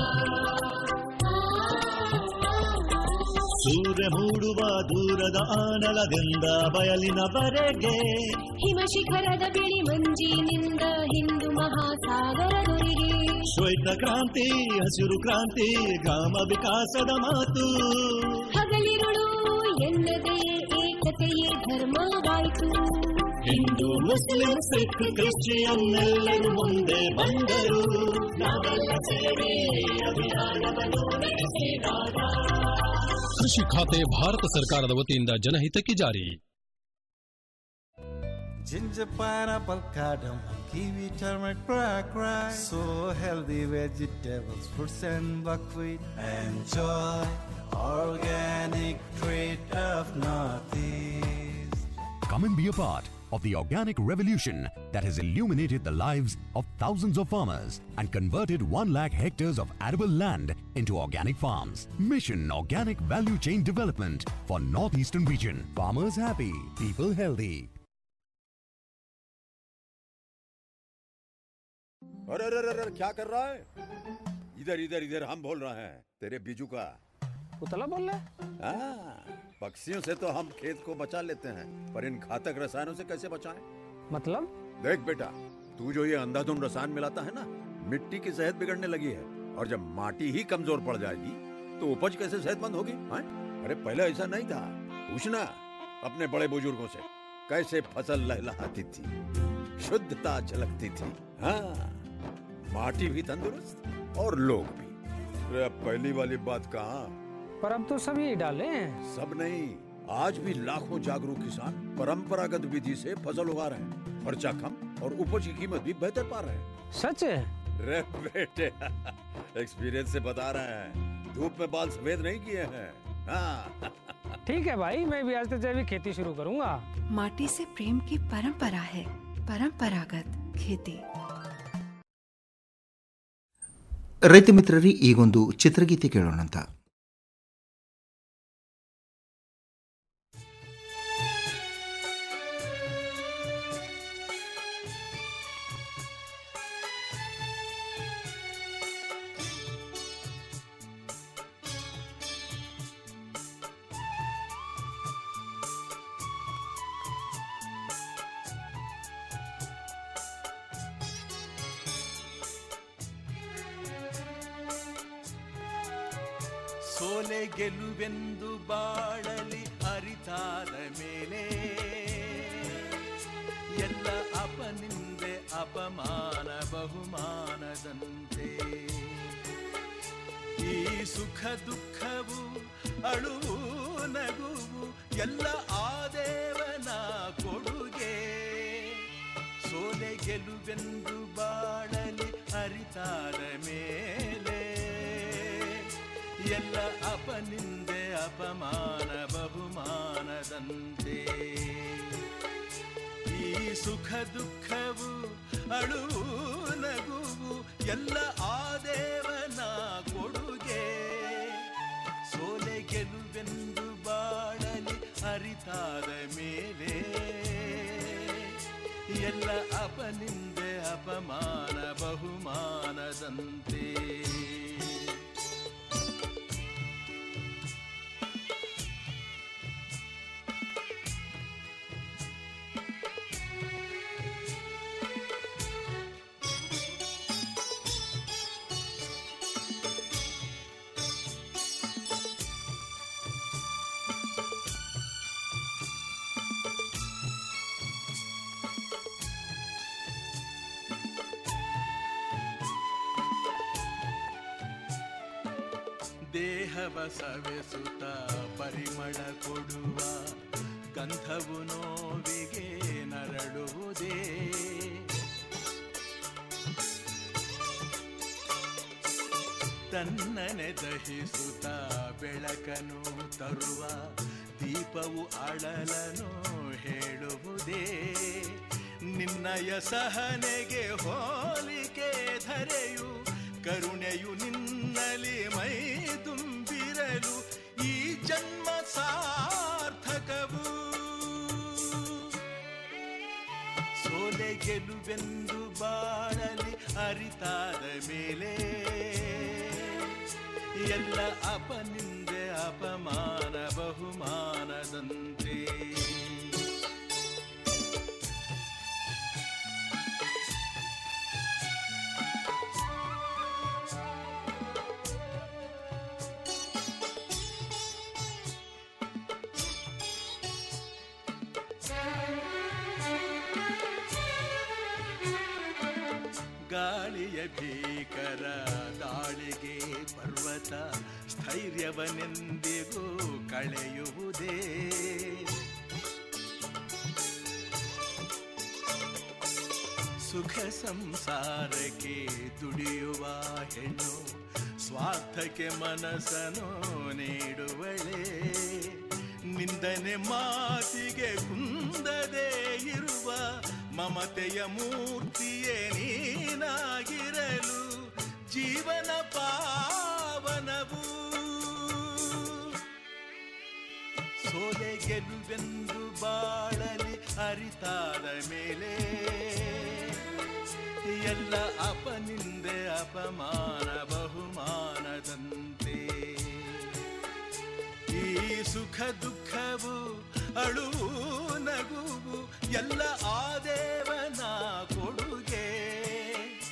ಸೂರ್ಯ ಮೂಡುವ ದೂರದ ಆನಲದಿಂದ ಬಯಲಿನವರೆಗೆ ಹಿಮ ಶಿಖರದ ಬಿಳಿ ಮಂಜಿನಿಂದ ಹಿಂದೂ ಮಹಾಸಾಗರದೊರೆಗೆ ಶ್ವೇತ ಕ್ರಾಂತಿ ಹಸಿರು ಕ್ರಾಂತಿ ಗ್ರಾಮ ವಿಕಾಸದ ಮಾತು ಹಗಲಿರುಳು ಎನ್ನದೇ ಏಕತೆಯೇ ಧರ್ಮವಾಯಿತು ಹಿಂದೂ ಮುಸ್ಲಿಂ ಸಿಖ್ ಕ್ರಿಶ್ಚಿಯನ್ ಎಲ್ಲರೂ ಮುಂದೆ ಬಂದರು ನಾವೆಲ್ಲ ಸೇರಿ ಅಭಿಯಾನವನ್ನು ನಡೆಸಿದಾಗ ಕೃಷಿ ಖಾತೆ ಭಾರತ ಸರ್ಕಾರದ ವತಿಯಿಂದ ಜನಹಿತಕ್ಕೆ ಜಾರಿ Ginger, pineapple, cardamom, kiwi, turmeric, black rice. So healthy vegetables, fruits and buckwheat. Enjoy organic treat of Northeast. Come and be a part of the organic revolution that has illuminated the lives of thousands of farmers and converted 1 lakh hectares of arable land into organic farms. Mission Organic Value Chain Development for Northeastern Region. Farmers happy, people healthy. अरे अरे अरे अरे, क्या कर रहा है इधर इधर इधर हम बोल रहे हैं तेरे बीजू का उतला बोल रहा हाँ, पक्षियों से तो हम खेत को बचा लेते हैं पर इन घातक रसायनों से कैसे बचाएं? मतलब देख बेटा तू जो ये अंधाधुंध रसायन मिलाता है ना मिट्टी की सेहत बिगड़ने लगी है और जब माटी ही कमजोर पड़ जाएगी तो उपज कैसे सेहतमंद होगी हाँ? अरे पहले ऐसा नहीं था पूछना अपने बड़े बुजुर्गों से कैसे फसल लहलहाती थी शुद्धता झलकती थी हाँ माटी भी तंदुरुस्त और लोग भी अरे अब पहली वाली बात कहाँ पर अब तो सब यही डाले हैं सब नहीं आज भी लाखों जागरूक किसान परंपरागत विधि से फसल उगा रहे हैं खर्चा कम और उपज की कीमत भी बेहतर पा रहे हैं सच है रे बेटे एक्सपीरियंस से बता रहे हैं धूप में बाल सफेद नहीं किए हैं हाँ ठीक है भाई मैं भी आज से जैविक खेती शुरू करूंगा माटी से प्रेम की परंपरा है परंपरागत खेती ರೈತ ಮಿತ್ರರಿ ಈಗೊಂದು ಚಿತ್ರಗೀತೆ ಕೇಳೋಣಂತ ಸೋಲೆ ಗೆಲುವೆಂದು ಬಾಳಲಿ ಅರಿತಾದ ಮೇಲೆ ಎಲ್ಲ ಅಪನಿಂದೆ ಅಪಮಾನ ಬಹುಮಾನದಂತೆ ಈ ಸುಖ ದುಃಖವು ಅಳುವು ನಗುವು ಎಲ್ಲ ಆ ದೇವನ ಕೊಡುಗೆ ಸೋಲೆ ಗೆಲುವೆಂದು ಬಾಳಲಿ ಅರಿತಾದ ಮೇಲೆ ಎಲ್ಲ ಅಪನಿಂದೆ ಅಪಮಾನ ಬಹುಮಾನದಂತೆ ಈ ಸುಖ ದುಃಖವು ಅಳುವು ನಗುವು ಎಲ್ಲ ಆ ದೇವನ ಕೊಡುಗೆ ಸೋಲೆ ಗೆಲುವೆಂದು ಬಾಳಲಿ ಅರಿತಾದ ಮೇಲೆ ಎಲ್ಲ ಅಪನಿಂದೆ ಅಪಮಾನ ಬಹುಮಾನದಂತೆ ದೇಹವ ಸವೆಸುತ್ತ ಪರಿಮಳ ಕೊಡುವ ಗಂಧವು ನೋವಿಗೆ ನರಳುವುದೇ ತನ್ನನೆ ದಹಿಸುತ್ತ ಬೆಳಕನು ತರುವ ದೀಪವು ಅಳಲನು ಹೇಳುವುದೇ ನಿನ್ನಯ ಸಹನೆಗೆ ಹೋಲಿಕೆ ಧರೆಯು ಕರುಣೆಯು ನಿನ್ನಲಿ ಮೈ ತುಂಬಿರಲು ಈ ಜನ್ಮ ಸಾರ್ಥಕವು ಸೋಲೆ ಗೆಲುವೆಂದು ಬಾಳಲಿ ಅರಿತಾದ ಮೇಲೆ ಎಲ್ಲ ಅಪನಿಂದೆ ಅಪಮಾನ ಬಹುಮಾನದಂತೆ ಗಾಳಿಯ ಭೀಕರ ದಾಳಿಗೆ ಪರ್ವತ ಸ್ಥೈರ್ಯವನೆಂದಿಗೂ ಕಳೆಯುವುದೇ ಸುಖ ಸಂಸಾರಕ್ಕೆ ದುಡಿಯುವ ಹೆಣ್ಣು ಸ್ವಾರ್ಥಕ್ಕೆ ಮನಸ್ಸನ್ನು ನೀಡುವಳೆ ನಿಂದನೆ ಮಾತಿಗೆ ಕುಂದದೇ ಇರುವ ಮಮತೆಯ ಮೂರ್ತಿಯೇ ನೀನಾಗಿರಲು ಜೀವನ ಪಾವನವು ಸೋಲೆ ಗೆಲುವೆಂದು ಬಾಳಲಿ ಅರಿತಾದ ಮೇಲೆ ಎಲ್ಲ ಅಪನಿಂದೆ ಅಪಮಾನ ಬಹುಮಾನದಂತೆ ಈ ಸುಖ ದುಃಖವು ಅಳುವು ನಗುವು ಎಲ್ಲ ಆ ದೇವನ ಕೊಡು